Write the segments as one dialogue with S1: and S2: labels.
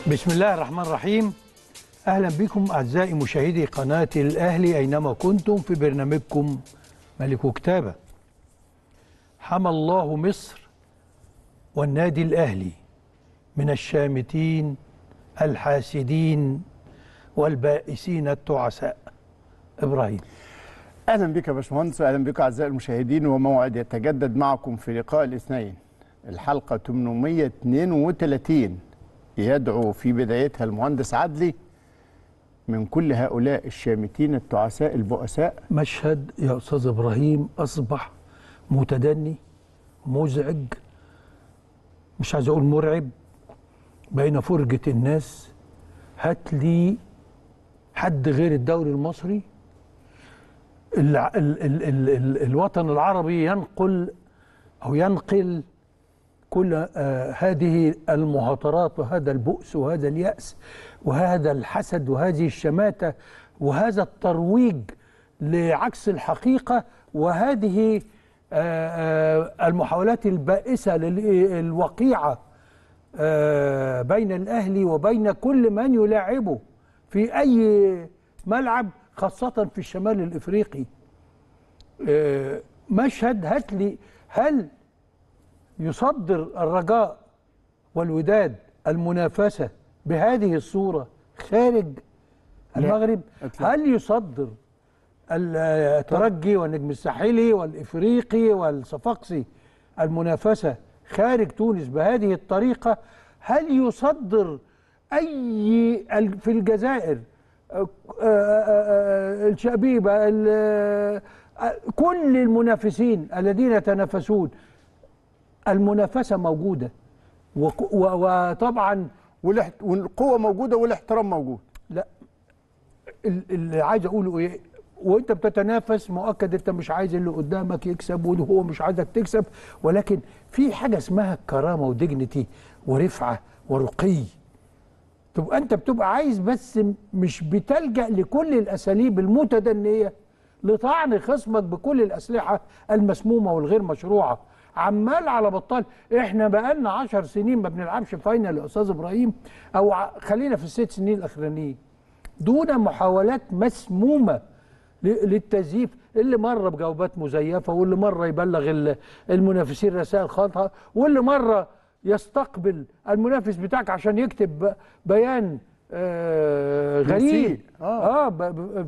S1: بسم الله الرحمن الرحيم اهلا بكم اعزائي مشاهدي قناه الاهلي اينما كنتم في برنامجكم ملك كتابه حمى الله مصر والنادي الاهلي من الشامتين الحاسدين والبائسين التعساء ابراهيم
S2: اهلا بك يا باشمهندس واهلا بك اعزائي المشاهدين وموعد يتجدد معكم في لقاء الاثنين الحلقه 832 يدعو في بدايتها المهندس عدلي من كل هؤلاء الشامتين التعساء البؤساء
S1: مشهد يا استاذ ابراهيم اصبح متدني مزعج مش عايز اقول مرعب بين فرجه الناس هات لي حد غير الدوري المصري ال ال ال ال ال الوطن العربي ينقل او ينقل كل آه هذه المهاترات وهذا البؤس وهذا اليأس وهذا الحسد وهذه الشماتة وهذا الترويج لعكس الحقيقة وهذه آه آه المحاولات البائسة للوقيعة آه بين الأهلي وبين كل من يلاعبه في أي ملعب خاصة في الشمال الإفريقي آه مشهد هات لي هل يصدر الرجاء والوداد المنافسة بهذه الصورة خارج المغرب هل يصدر الترجي والنجم الساحلي والإفريقي والصفاقسي المنافسة خارج تونس بهذه الطريقة هل يصدر أي في الجزائر الشبيبة كل المنافسين الذين يتنافسون المنافسه موجوده وطبعا
S2: والقوه موجوده والاحترام موجود
S1: لا اللي عايز اقوله ايه وانت بتتنافس مؤكد انت مش عايز اللي قدامك يكسب وهو مش عايزك تكسب ولكن في حاجه اسمها كرامه وديجنتي ورفعه ورقي تبقى انت بتبقى عايز بس مش بتلجا لكل الاساليب المتدنيه لطعن خصمك بكل الاسلحه المسمومه والغير مشروعه عمال على بطال احنا بقالنا 10 سنين ما بنلعبش فاينل يا استاذ ابراهيم او خلينا في الست سنين الاخرانيين دون محاولات مسمومه للتزييف اللي مره بجوابات مزيفه واللي مره يبلغ المنافسين رسائل خاطئه واللي مره يستقبل المنافس بتاعك عشان يكتب بيان آه غريب اه, آه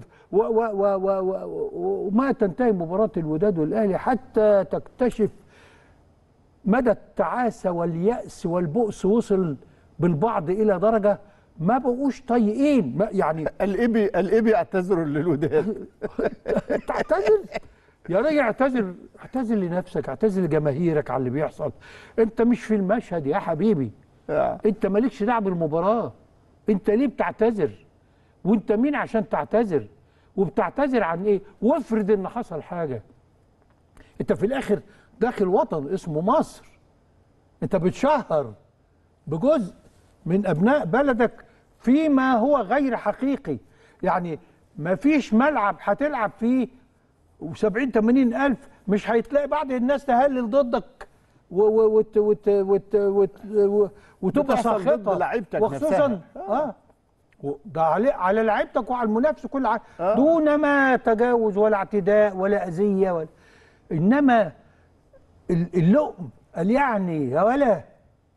S1: وما تنتهي مباراه الوداد والاهلي حتى تكتشف مدى التعاسة واليأس والبؤس وصل بالبعض إلى درجة ما بقوش طايقين يعني
S2: الإبي الإبي اعتذروا للوداد
S1: تعتذر يا راجل اعتذر اعتذر لنفسك اعتذر لجماهيرك على اللي بيحصل انت مش في المشهد يا حبيبي
S2: آه.
S1: انت مالكش دعوه بالمباراه انت ليه بتعتذر وانت مين عشان تعتذر وبتعتذر عن ايه وافرض ان حصل حاجه انت في الاخر داخل وطن اسمه مصر انت بتشهر بجزء من ابناء بلدك فيما هو غير حقيقي يعني ما فيش ملعب هتلعب فيه و70 80 الف مش هيتلاقي بعض الناس تهلل ضدك وت وت وت وت وتبقى ساخطه
S2: لعيبتك
S1: وخصوصا اه ده على على لعيبتك وعلى المنافس وكل حاجه آه. دون ما تجاوز ولا اعتداء ولا اذيه ولا انما اللقم قال يعني يا ولا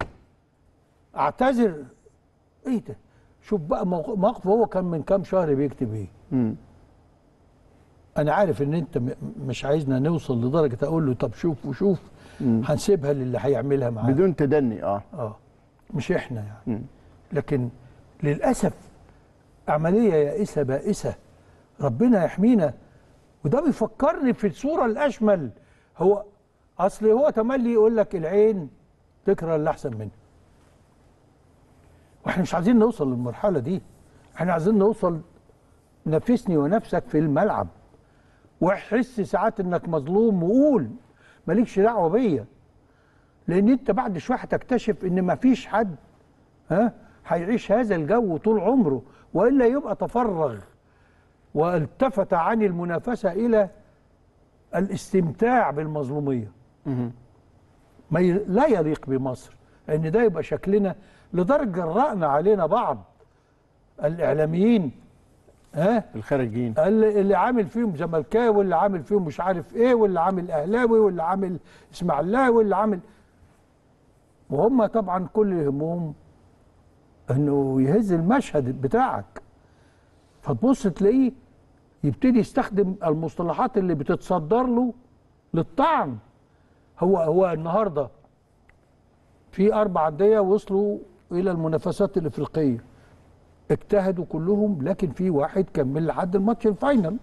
S1: اعتذر ايه ده شوف بقى موقف هو كان من كام شهر بيكتب ايه
S2: م.
S1: انا عارف ان انت مش عايزنا نوصل لدرجه اقول له طب شوف وشوف هنسيبها للي هيعملها معانا
S2: بدون تدني اه
S1: اه مش احنا يعني
S2: م.
S1: لكن للاسف عمليه يائسه بائسه ربنا يحمينا وده بيفكرني في الصوره الاشمل هو اصل هو تملي يقول لك العين تكره اللي احسن منها واحنا مش عايزين نوصل للمرحله دي احنا عايزين نوصل نفسني ونفسك في الملعب واحس ساعات انك مظلوم وقول مالكش دعوه بيا لان انت بعد شويه هتكتشف ان مفيش حد ها هيعيش هذا الجو طول عمره والا يبقى تفرغ والتفت عن المنافسه الى الاستمتاع بالمظلوميه
S2: مه.
S1: ما ي... لا يليق بمصر ان ده يبقى شكلنا لدرجه جرأنا علينا بعض الاعلاميين ها
S2: الخارجين
S1: اللي اللي عامل فيهم زملكاوي واللي عامل فيهم مش عارف ايه واللي عامل اهلاوي واللي عامل اسماعيلاوي واللي عامل وهم طبعا كل اللي يهمهم انه يهز المشهد بتاعك فتبص تلاقيه يبتدي يستخدم المصطلحات اللي بتتصدر له للطعن هو هو النهارده في اربع انديه وصلوا الى المنافسات الافريقيه اجتهدوا كلهم لكن في واحد كمل لحد الماتش الفاينل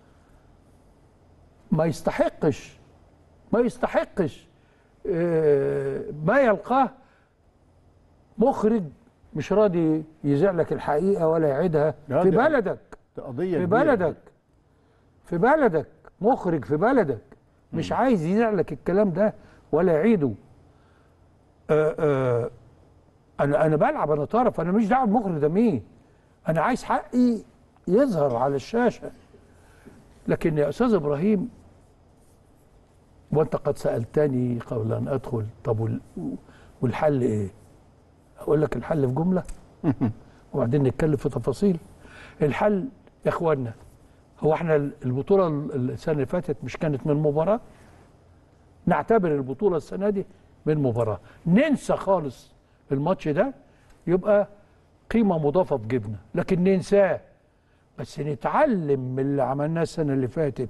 S1: ما يستحقش ما يستحقش آه، ما يلقاه مخرج مش راضي يذيع لك الحقيقه ولا يعيدها
S2: لا،
S1: في
S2: ده-
S1: بلدك
S2: ده قضيه
S1: في
S2: كبيرة.
S1: بلدك في بلدك مخرج في بلدك مش عايز يذيع لك الكلام ده ولا يعيده آه آه انا انا بلعب انا طرف انا مش دعوه المخرج ده مين انا عايز حقي يظهر على الشاشه لكن يا استاذ ابراهيم وانت قد سالتني قبل ان ادخل طب وال- والحل ايه اقول لك الحل في جمله وبعدين نتكلم في تفاصيل الحل يا اخوانا هو احنا البطوله السنه اللي فاتت مش كانت من مباراه نعتبر البطوله السنه دي من مباراه ننسى خالص الماتش ده يبقى قيمه مضافه في جيبنا لكن ننساه بس نتعلم من اللي عملناه السنه اللي فاتت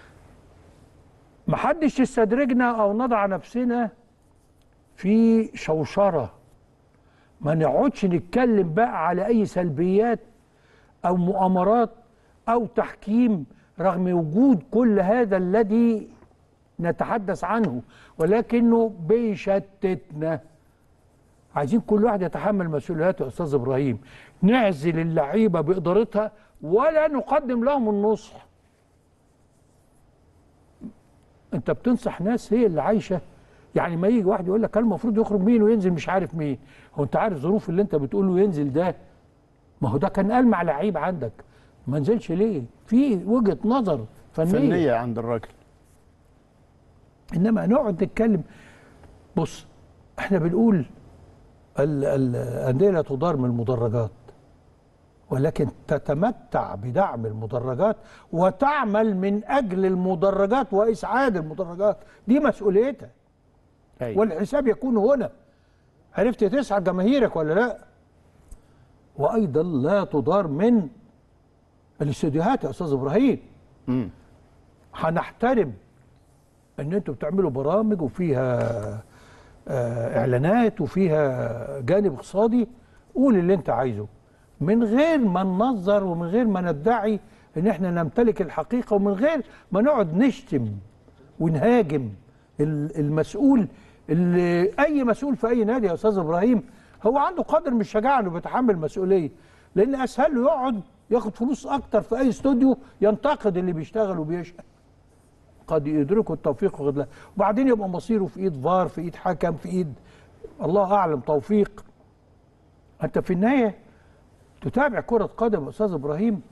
S1: محدش يستدرجنا او نضع نفسنا في شوشره ما نقعدش نتكلم بقى على اي سلبيات او مؤامرات او تحكيم رغم وجود كل هذا الذي نتحدث عنه ولكنه بيشتتنا عايزين كل واحد يتحمل مسؤولياته يا استاذ ابراهيم نعزل اللعيبه بادارتها ولا نقدم لهم النصح انت بتنصح ناس هي اللي عايشه يعني ما يجي واحد يقول لك كان المفروض يخرج مين وينزل مش عارف مين هو انت عارف ظروف اللي انت بتقوله ينزل ده ما هو ده كان قال مع لعيب عندك ما نزلش ليه في وجهه نظر فنيه,
S2: فنيه عند الراجل
S1: انما نقعد نتكلم بص احنا بنقول ال- ال- الانديه لا تدار من المدرجات ولكن تتمتع بدعم المدرجات وتعمل من اجل المدرجات واسعاد المدرجات دي مسؤوليتها
S2: أيوة.
S1: والحساب يكون هنا عرفت تسعد جماهيرك ولا لا وايضا لا تدار من الاستديوهات يا استاذ ابراهيم
S2: مم.
S1: هنحترم ان انتوا بتعملوا برامج وفيها آه، اعلانات وفيها جانب اقتصادي قول اللي انت عايزه من غير ما ننظر ومن غير ما ندعي ان احنا نمتلك الحقيقه ومن غير ما نقعد نشتم ونهاجم ال- المسؤول اللي اي مسؤول في اي نادي يا استاذ ابراهيم هو عنده قدر من الشجاعه انه بيتحمل مسؤوليه لان اسهل له يقعد ياخد فلوس اكتر في اي استوديو ينتقد اللي بيشتغل وبيشقى قد يدركه التوفيق وقد لا وبعدين يبقى مصيره في ايد فار في ايد حكم في ايد الله اعلم توفيق انت في النهايه تتابع كره قدم يا استاذ ابراهيم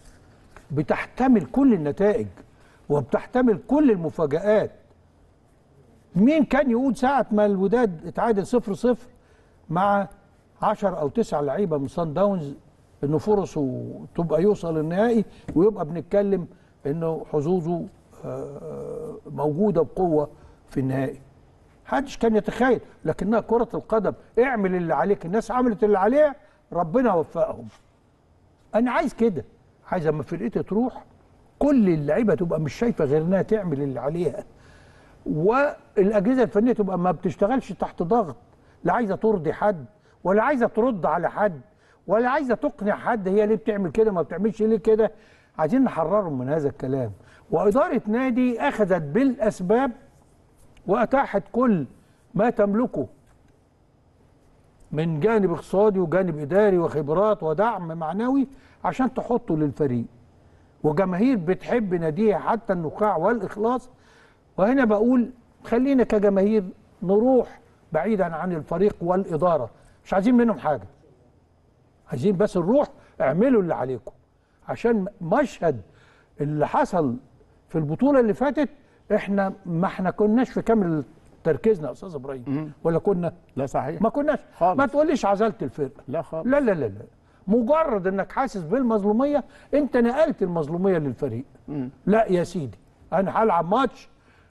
S1: بتحتمل كل النتائج وبتحتمل كل المفاجآت مين كان يقول ساعة ما الوداد اتعادل صفر صفر مع عشر أو تسع لعيبة من صن داونز إنه فرصه تبقى يوصل النهائي ويبقى بنتكلم إنه حظوظه آه، موجودة بقوة في النهائي محدش كان يتخيل لكنها كرة القدم اعمل اللي عليك الناس عملت اللي عليها ربنا وفقهم انا عايز كده عايز اما فرقتي تروح كل اللعيبه تبقى مش شايفه غير انها تعمل اللي عليها والاجهزه الفنيه تبقى ما بتشتغلش تحت ضغط لا عايزه ترضي حد ولا عايزه ترد على حد ولا عايزه تقنع حد هي ليه بتعمل كده ما بتعملش ليه كده عايزين نحررهم من هذا الكلام واداره نادي اخذت بالاسباب واتاحت كل ما تملكه من جانب اقتصادي وجانب اداري وخبرات ودعم معنوي عشان تحطه للفريق وجماهير بتحب ناديها حتى النخاع والاخلاص وهنا بقول خلينا كجماهير نروح بعيدا عن الفريق والاداره مش عايزين منهم حاجه عايزين بس نروح اعملوا اللي عليكم عشان مشهد اللي حصل في البطوله اللي فاتت احنا ما احنا كناش في كامل تركيزنا يا استاذ ابراهيم ولا كنا
S2: لا صحيح
S1: ما كناش
S2: خالص.
S1: ما تقوليش عزلت الفرقه
S2: لا خالص
S1: لا لا لا لا مجرد انك حاسس بالمظلوميه انت نقلت المظلوميه للفريق لا يا سيدي انا هلعب ماتش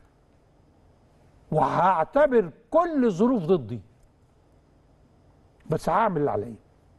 S1: وهعتبر كل الظروف ضدي بس هعمل اللي عليا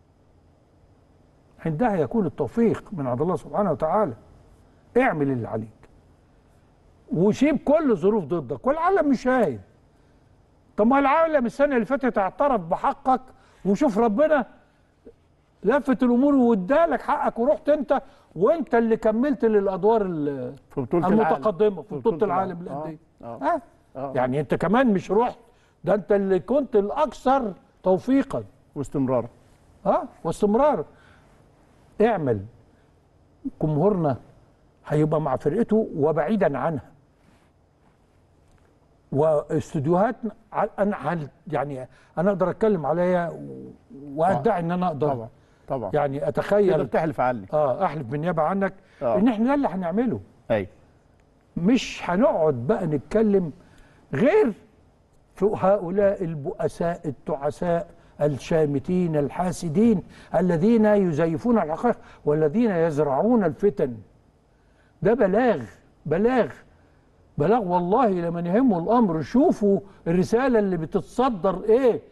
S1: عندها يكون التوفيق من عند الله سبحانه وتعالى اعمل اللي عليك وسيب كل الظروف ضدك والعالم مش شايف طب ما العالم السنه اللي فاتت اعترف بحقك وشوف ربنا لفت الامور وادالك حقك ورحت انت وانت اللي كملت للادوار ال-
S2: في بطولة العالم.
S1: المتقدمه في
S2: في
S1: بطوله
S2: بطولة
S1: العالم
S2: العالم.
S1: للانديه
S2: آه،
S1: ها
S2: آه.
S1: يعني انت كمان مش رحت ده انت اللي كنت الاكثر توفيقا
S2: واستمرار
S1: اه واستمرار اعمل جمهورنا هيبقى مع فرقته وبعيدا عنها واستوديوهاتنا ع- انا هل- يعني انا اقدر اتكلم عليا و- وادعي ان انا اقدر
S2: طبعا طبعا
S1: يعني
S2: تقدر
S1: اتخيل
S2: تحلف عني
S1: اه احلف بالنيابه عنك
S2: آه.
S1: ان احنا ده اللي هنعمله
S2: اي
S1: مش هنقعد بقى نتكلم غير في هؤلاء البؤساء التعساء الشامتين الحاسدين الذين يزيفون الحقائق والذين يزرعون الفتن ده بلاغ بلاغ بلاغ والله لمن يهمه الامر شوفوا الرساله اللي بتتصدر ايه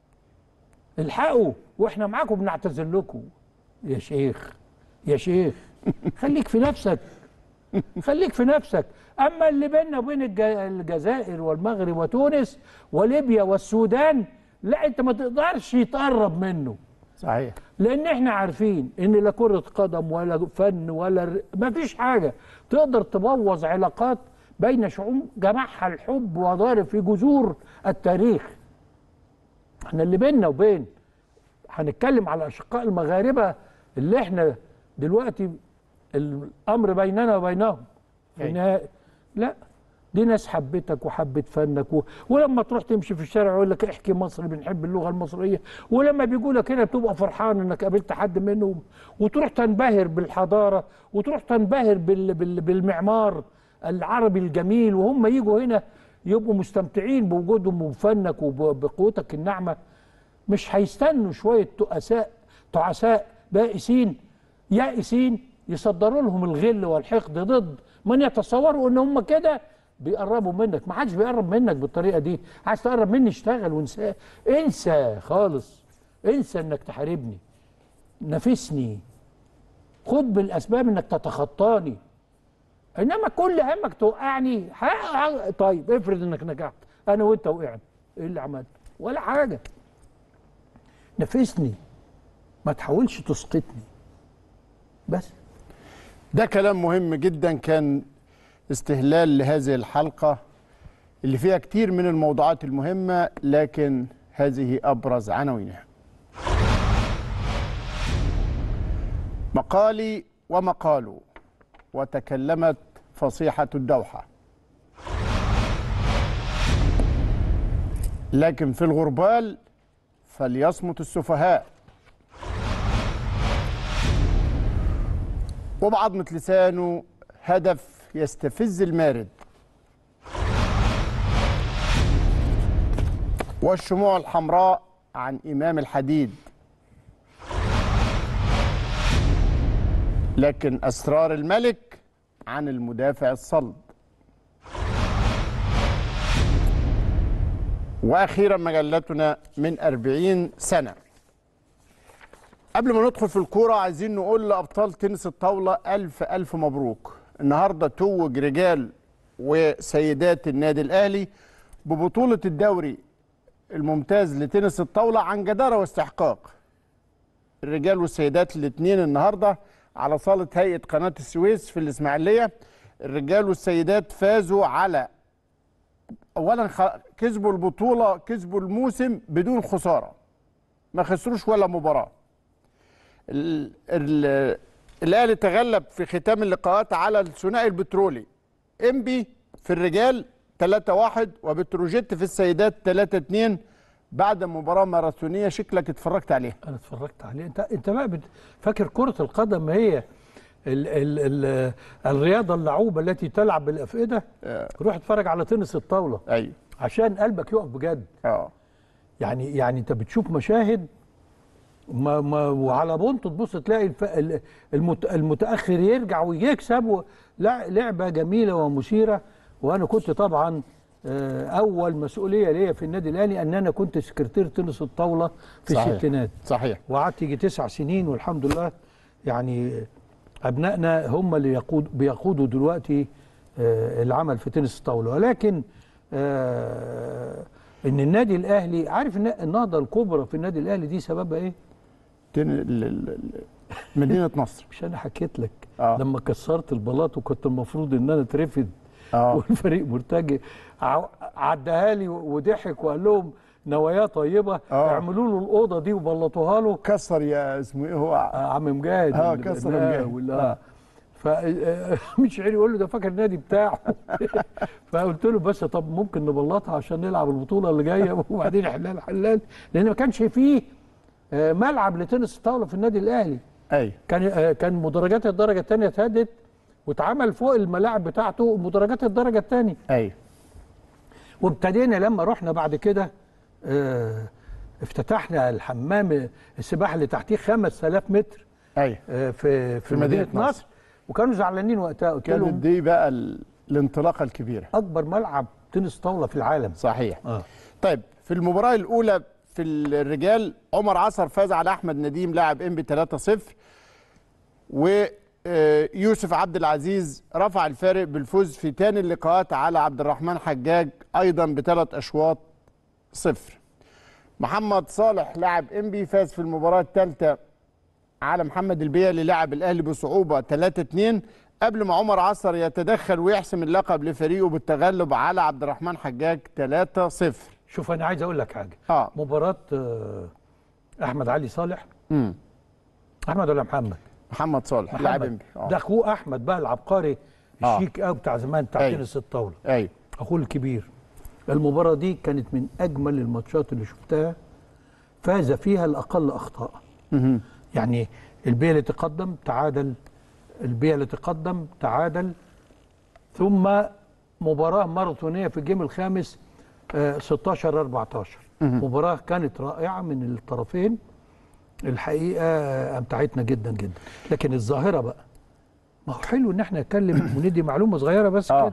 S1: الحقوا واحنا معاكم بنعتذر لكم يا شيخ يا شيخ خليك في نفسك خليك في نفسك اما اللي بيننا وبين الج- الجزائر والمغرب وتونس وليبيا والسودان لا انت ما تقدرش تقرب منه
S2: صحيح
S1: لان احنا عارفين ان لا كره قدم ولا فن ولا ر- ما فيش حاجه تقدر تبوظ علاقات بين شعوب جمعها الحب وضارب في جذور التاريخ احنا اللي بيننا وبين هنتكلم على الاشقاء المغاربه اللي احنا دلوقتي الامر بيننا وبينهم في
S2: أي.
S1: النهايه لا دي ناس حبتك وحبت فنك و... ولما تروح تمشي في الشارع يقول لك احكي مصري بنحب اللغه المصريه ولما بيجوا لك هنا بتبقى فرحان انك قابلت حد منهم وتروح تنبهر بالحضاره وتروح تنبهر بال... بال... بالمعمار العربي الجميل وهم يجوا هنا يبقوا مستمتعين بوجودهم وبفنك وبقوتك الناعمه مش هيستنوا شويه تؤساء تعساء بائسين يائسين يصدروا لهم الغل والحقد ضد من يتصوروا ان هم كده بيقربوا منك ما حدش بيقرب منك بالطريقه دي عايز تقرب مني اشتغل وانسى انسى خالص انسى انك تحاربني نافسني خد بالاسباب انك تتخطاني انما كل همك توقعني ح- طيب افرض انك نجحت انا وانت وقعنا ايه اللي عملت ولا حاجه نافسني ما تحاولش تسقطني بس
S2: ده كلام مهم جدا كان استهلال لهذه الحلقة اللي فيها كتير من الموضوعات المهمة لكن هذه أبرز عناوينها مقالي ومقال وتكلمت فصيحة الدوحة لكن في الغربال فليصمت السفهاء وبعضمة لسانه هدف يستفز المارد والشموع الحمراء عن إمام الحديد لكن أسرار الملك عن المدافع الصلب وأخيرا مجلتنا من أربعين سنة قبل ما ندخل في الكورة عايزين نقول لأبطال تنس الطاولة ألف ألف مبروك النهاردة توج رجال وسيدات النادي الأهلي ببطولة الدوري الممتاز لتنس الطاولة عن جدارة واستحقاق الرجال والسيدات الاثنين النهاردة على صالة هيئة قناة السويس في الإسماعيلية الرجال والسيدات فازوا على أولا خ- كسبوا البطولة كسبوا الموسم بدون خسارة ما خسروش ولا مباراة ال- ال- الاهلي تغلب في ختام اللقاءات على الثنائي البترولي انبي في الرجال 3-1 وبتروجيت في السيدات 3-2 بعد مباراه ماراثونيه شكلك اتفرجت عليها
S1: انا اتفرجت عليه انت انت بقى بت- فاكر كره القدم هي ال ال ال الرياضه اللعوبه التي تلعب بالافئده روح اتفرج على تنس الطاوله
S2: ايوه
S1: عشان قلبك يقف بجد
S2: اه
S1: يعني يعني انت بتشوف مشاهد ما ما وعلى بونت تبص تلاقي الف... ال- المت... المتاخر يرجع ويكسب و... لا لعبه جميله ومثيره وانا كنت طبعا آه، اول مسؤوليه ليا في النادي الاهلي ان انا كنت سكرتير تنس الطاوله في
S2: صحيح.
S1: الستينات
S2: صحيح
S1: وقعدت يجي تسع سنين والحمد لله يعني ابنائنا هم اللي يقود بيقودوا دلوقتي آه، العمل في تنس الطاوله ولكن آه، ان النادي الاهلي عارف إن النهضه الكبرى في النادي الاهلي دي سببها ايه؟
S2: تن... ال... ال... ال- مدينه نصر
S1: مش انا حكيت لك
S2: آه.
S1: لما كسرت البلاط وكنت المفروض ان انا اترفد
S2: اه
S1: والفريق مرتجي ع- عداها لي وضحك وقال لهم نوايا طيبه
S2: آه.
S1: اعملوا له الاوضه دي وبلطوها له
S2: كسر يا اسمه ايه هو
S1: آه، عم مجاهد
S2: اه
S1: اللي
S2: كسر
S1: بناه
S2: مجاهد.
S1: ولا
S2: آه.
S1: ف مش عارف يقول له ده فاكر النادي بتاعه فقلت له بس طب ممكن نبلطها عشان نلعب البطوله اللي جايه وبعدين حلال حلال لان ما كانش فيه آه، ملعب لتنس الطاوله في النادي الاهلي
S2: ايوه
S1: كان آه، كان مدرجات الدرجه الثانيه اتهدت واتعمل فوق الملاعب بتاعته مدرجات الدرجه الثانيه
S2: ايوه
S1: وابتدينا لما رحنا بعد كده آه، افتتحنا الحمام السباحه اللي تحتيه 5000 متر
S2: ايوه
S1: آه، في في مدينه نصر وكانوا زعلانين وقتها قلت
S2: كانت
S1: لهم
S2: دي بقى ال... الانطلاقه الكبيره
S1: اكبر ملعب تنس طاوله في العالم
S2: صحيح
S1: اه
S2: طيب في المباراة الأولى في الرجال عمر عصر فاز على أحمد نديم لاعب إنبي 3-0 ويوسف عبد العزيز رفع الفارق بالفوز في تاني اللقاءات على عبد الرحمن حجاج أيضا بثلاث أشواط صفر محمد صالح لاعب إنبي فاز في المباراة الثالثة على محمد البيلي لاعب الأهلي بصعوبة 3-2 قبل ما عمر عصر يتدخل ويحسم اللقب لفريقه بالتغلب على عبد الرحمن حجاج 3-0
S1: شوف انا عايز اقول لك حاجه
S2: اه
S1: مباراه آه، احمد علي صالح
S2: امم
S1: احمد ولا محمد
S2: محمد صالح لاعب
S1: محمد
S2: انبي اه
S1: ده اخوه احمد بقى العبقري
S2: آه.
S1: الشيك قوي بتاع زمان بتاع
S2: أيوة.
S1: تنس الطاوله
S2: ايوه
S1: اخوه الكبير المباراه دي كانت من اجمل الماتشات اللي شفتها فاز فيها الاقل اخطاء
S2: مهم.
S1: يعني البيع اللي تقدم تعادل البيع اللي تقدم تعادل ثم مباراة ماراثونية في الجيم الخامس آه، 16 14 مباراة كانت رائعة من الطرفين الحقيقة آه، أمتعتنا جدا جدا لكن الظاهرة بقى ما هو حلو إن احنا نتكلم وندي معلومة صغيرة بس
S2: آه.
S1: كده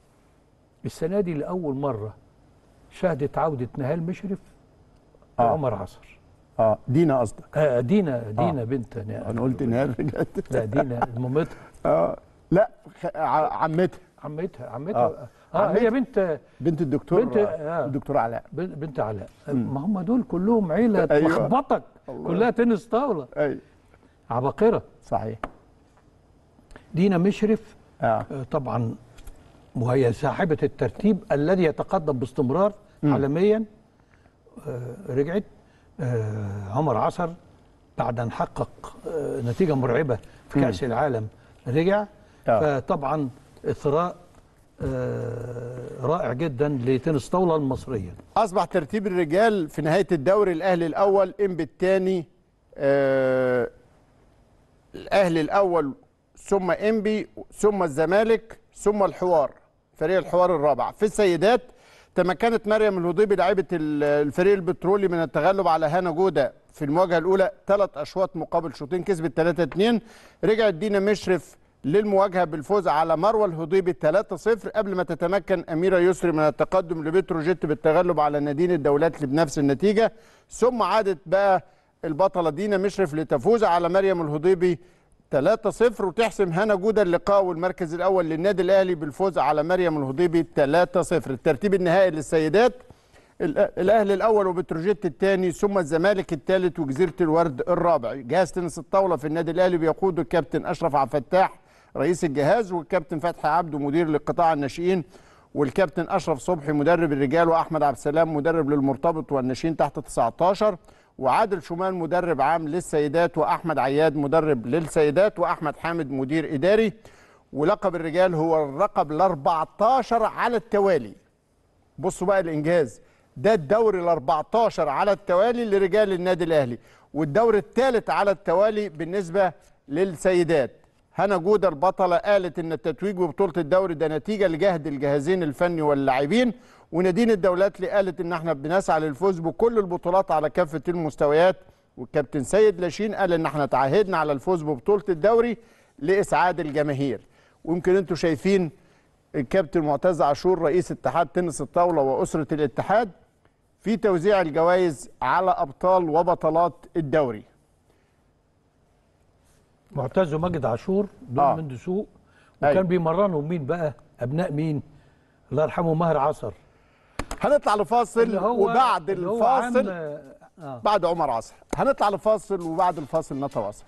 S1: السنة دي لأول مرة شهدت عودة نهال مشرف
S2: آه.
S1: وعمر عصر
S2: اه دينا قصدك
S1: آه دينا دينا بنت نهال.
S2: انا قلت نهار بجد
S1: لا دينا مامتها
S2: اه لا خ- ع- عمتها
S1: عمتها عمتها
S2: آه.
S1: اه, آه
S2: عمتها.
S1: هي بنت
S2: بنت الدكتور
S1: بنت- آه.
S2: الدكتور علاء
S1: بنت بنت علاء ما هم دول كلهم عيله
S2: أيوة.
S1: تلخبطك
S2: الله.
S1: كلها تنس طاوله
S2: ايوه
S1: عباقره
S2: صحيح
S1: دينا مشرف
S2: اه
S1: آه، طبعا وهي صاحبه الترتيب الذي يتقدم باستمرار عالميا آه، رجعت آه، عمر عصر بعد ان حقق آه، نتيجه مرعبه في كاس العالم رجع
S2: آه.
S1: فطبعا اثراء آه، رائع جدا لتنس طاوله المصريه
S2: اصبح ترتيب الرجال في نهايه الدوري الاهلي الاول انبي الثاني آه الاهلي الاول ثم انبي ثم الزمالك ثم الحوار فريق الحوار الرابع في السيدات تمكنت مريم الهضيبي لاعبه ال- الفريق البترولي من التغلب على هنا جوده في المواجهه الاولى ثلاث اشواط مقابل شوطين كسبت 3 2 رجعت دينا مشرف للمواجهه بالفوز على مروه الهضيبي 3-0 قبل ما تتمكن اميره يسري من التقدم لبتروجيت بالتغلب على نادين الدولات بنفس النتيجه ثم عادت بقى البطله دينا مشرف لتفوز على مريم الهضيبي 3-0 وتحسم هنا جوده اللقاء والمركز الاول للنادي الاهلي بالفوز على مريم الهضيبي 3-0 الترتيب النهائي للسيدات الأ- الاهلي الاول وبتروجيت الثاني ثم الزمالك الثالث وجزيره الورد الرابع جهاز تنس الطاوله في النادي الاهلي بيقوده الكابتن اشرف عبد الفتاح رئيس الجهاز والكابتن فتحي عبده مدير لقطاع الناشئين والكابتن اشرف صبحي مدرب الرجال واحمد عبد السلام مدرب للمرتبط والناشئين تحت 19 وعادل شومان مدرب عام للسيدات واحمد عياد مدرب للسيدات واحمد حامد مدير اداري ولقب الرجال هو الرقم ال 14 على التوالي بصوا بقى الانجاز ده الدوري ال 14 على التوالي لرجال النادي الاهلي والدوري الثالث على التوالي بالنسبه للسيدات هنا جوده البطله قالت ان التتويج ببطوله الدوري ده نتيجه لجهد الجهازين الفني واللاعبين ونادين الدولات اللي قالت ان احنا بنسعى للفوز بكل البطولات على كافه المستويات والكابتن سيد لاشين قال ان احنا تعهدنا على الفوز ببطوله الدوري لاسعاد الجماهير ويمكن انتم شايفين الكابتن معتز عاشور رئيس اتحاد تنس الطاوله واسره الاتحاد في توزيع الجوائز على ابطال وبطلات الدوري
S1: معتز وماجد عاشور دول
S2: آه.
S1: من دسوق
S2: أيوة.
S1: وكان بيمرنهم مين بقى ابناء مين الله يرحمه ماهر عصر
S2: هنطلع لفاصل
S1: اللي هو
S2: وبعد
S1: اللي هو عم-
S2: الفاصل
S1: آه.
S2: بعد عمر عصر هنطلع لفاصل وبعد الفاصل نتواصل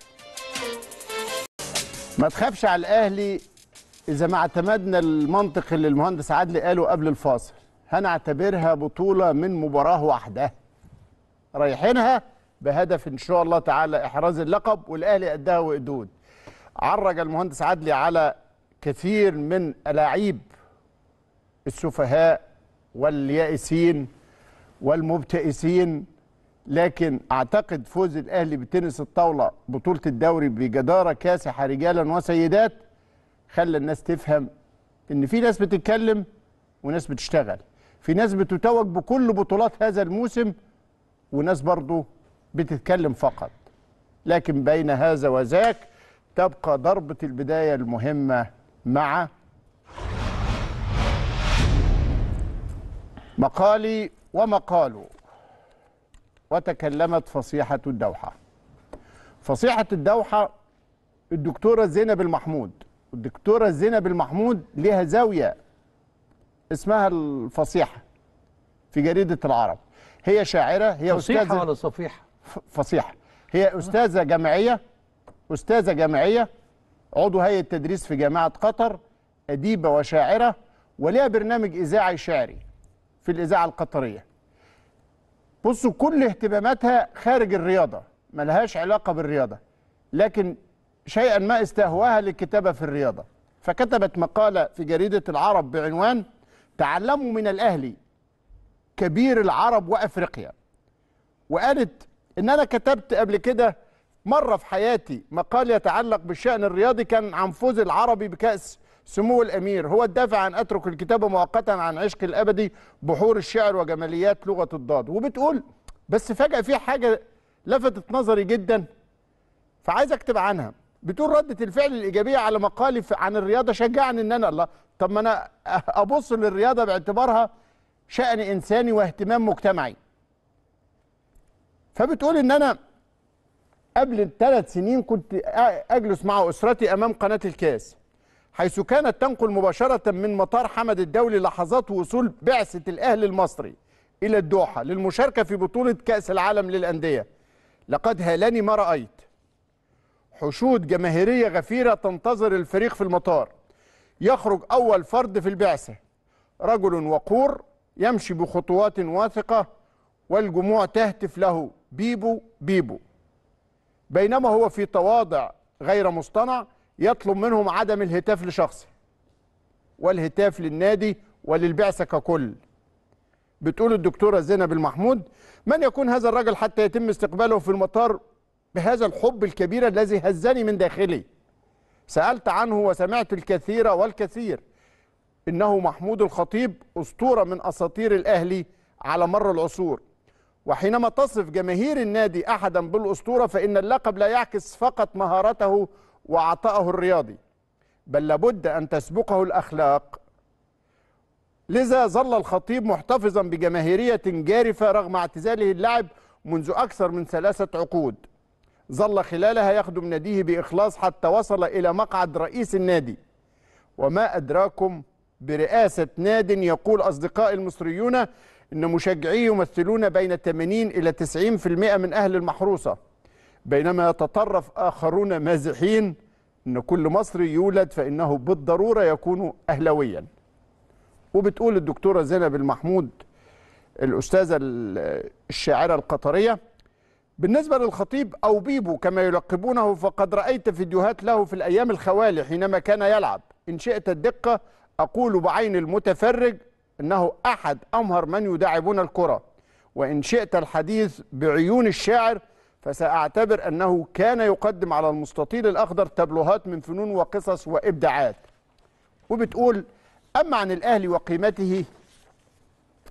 S2: ما تخافش على الاهلي اذا ما اعتمدنا المنطق اللي المهندس عدلي قاله قبل الفاصل هنعتبرها بطوله من مباراه واحده رايحينها بهدف ان شاء الله تعالى احراز اللقب والاهلي قدها وقدود عرج المهندس عدلي على كثير من الاعيب السفهاء واليائسين والمبتئسين لكن اعتقد فوز الاهلي بتنس الطاوله بطوله الدوري بجداره كاسحه رجالا وسيدات خلى الناس تفهم ان في ناس بتتكلم وناس بتشتغل في ناس بتتوج بكل بطولات هذا الموسم وناس برضو بتتكلم فقط لكن بين هذا وذاك تبقى ضربة البداية المهمة مع مقالي ومقاله وتكلمت فصيحة الدوحة فصيحة الدوحة الدكتورة زينب المحمود الدكتورة زينب المحمود لها زاوية اسمها الفصيحة في جريدة العرب هي شاعرة هي
S1: فصيحه
S2: أستاذة
S1: ولا صفيحه
S2: ف- فصيحة هي أستاذة جامعية أستاذة جامعية عضو هيئة تدريس في جامعة قطر أديبة وشاعرة ولها برنامج إذاعي شعري في الإذاعة القطرية بصوا كل اهتماماتها خارج الرياضة ملهاش علاقة بالرياضة لكن شيئا ما استهواها للكتابة في الرياضة فكتبت مقالة في جريدة العرب بعنوان تعلموا من الأهلي كبير العرب وأفريقيا وقالت ان انا كتبت قبل كده مره في حياتي مقال يتعلق بالشان الرياضي كان عن فوز العربي بكاس سمو الامير هو الدافع عن اترك الكتابه مؤقتا عن عشق الابدي بحور الشعر وجماليات لغه الضاد وبتقول بس فجاه في حاجه لفتت نظري جدا فعايز اكتب عنها بتقول ردة الفعل الإيجابية على مقالي في- عن الرياضة شجعني إن أنا الله طب ما أنا أبص للرياضة باعتبارها شأن إنساني واهتمام مجتمعي فبتقول ان انا قبل ثلاث سنين كنت اجلس مع اسرتي امام قناه الكاس حيث كانت تنقل مباشره من مطار حمد الدولي لحظات وصول بعثه الاهلي المصري الى الدوحه للمشاركه في بطوله كاس العالم للانديه لقد هالني ما رايت حشود جماهيريه غفيره تنتظر الفريق في المطار يخرج اول فرد في البعثه رجل وقور يمشي بخطوات واثقه والجموع تهتف له بيبو بيبو بينما هو في تواضع غير مصطنع يطلب منهم عدم الهتاف لشخصه والهتاف للنادي وللبعثة ككل بتقول الدكتورة زينب المحمود من يكون هذا الرجل حتى يتم استقباله في المطار بهذا الحب الكبير الذي هزني من داخلي سألت عنه وسمعت الكثير والكثير إنه محمود الخطيب أسطورة من أساطير الأهلي على مر العصور وحينما تصف جماهير النادي أحدا بالأسطورة فإن اللقب لا يعكس فقط مهارته وعطائه الرياضي بل لابد أن تسبقه الأخلاق لذا ظل الخطيب محتفظا بجماهيرية جارفة رغم اعتزاله اللعب منذ أكثر من ثلاثة عقود ظل خلالها يخدم ناديه بإخلاص حتى وصل إلى مقعد رئيس النادي وما أدراكم برئاسة ناد يقول أصدقائي المصريون إن مشجعيه يمثلون بين 80 إلى 90% من أهل المحروسة بينما يتطرف آخرون مازحين إن كل مصري يولد فإنه بالضرورة يكون أهلويا وبتقول الدكتورة زينب المحمود الأستاذة الشاعرة القطرية بالنسبة للخطيب أو بيبو كما يلقبونه فقد رأيت فيديوهات له في الأيام الخوالي حينما كان يلعب إن شئت الدقة أقول بعين المتفرج أنه أحد أمهر من يداعبون الكرة وإن شئت الحديث بعيون الشاعر فسأعتبر أنه كان يقدم على المستطيل الأخضر تبلوهات من فنون وقصص وإبداعات وبتقول أما عن الأهلي وقيمته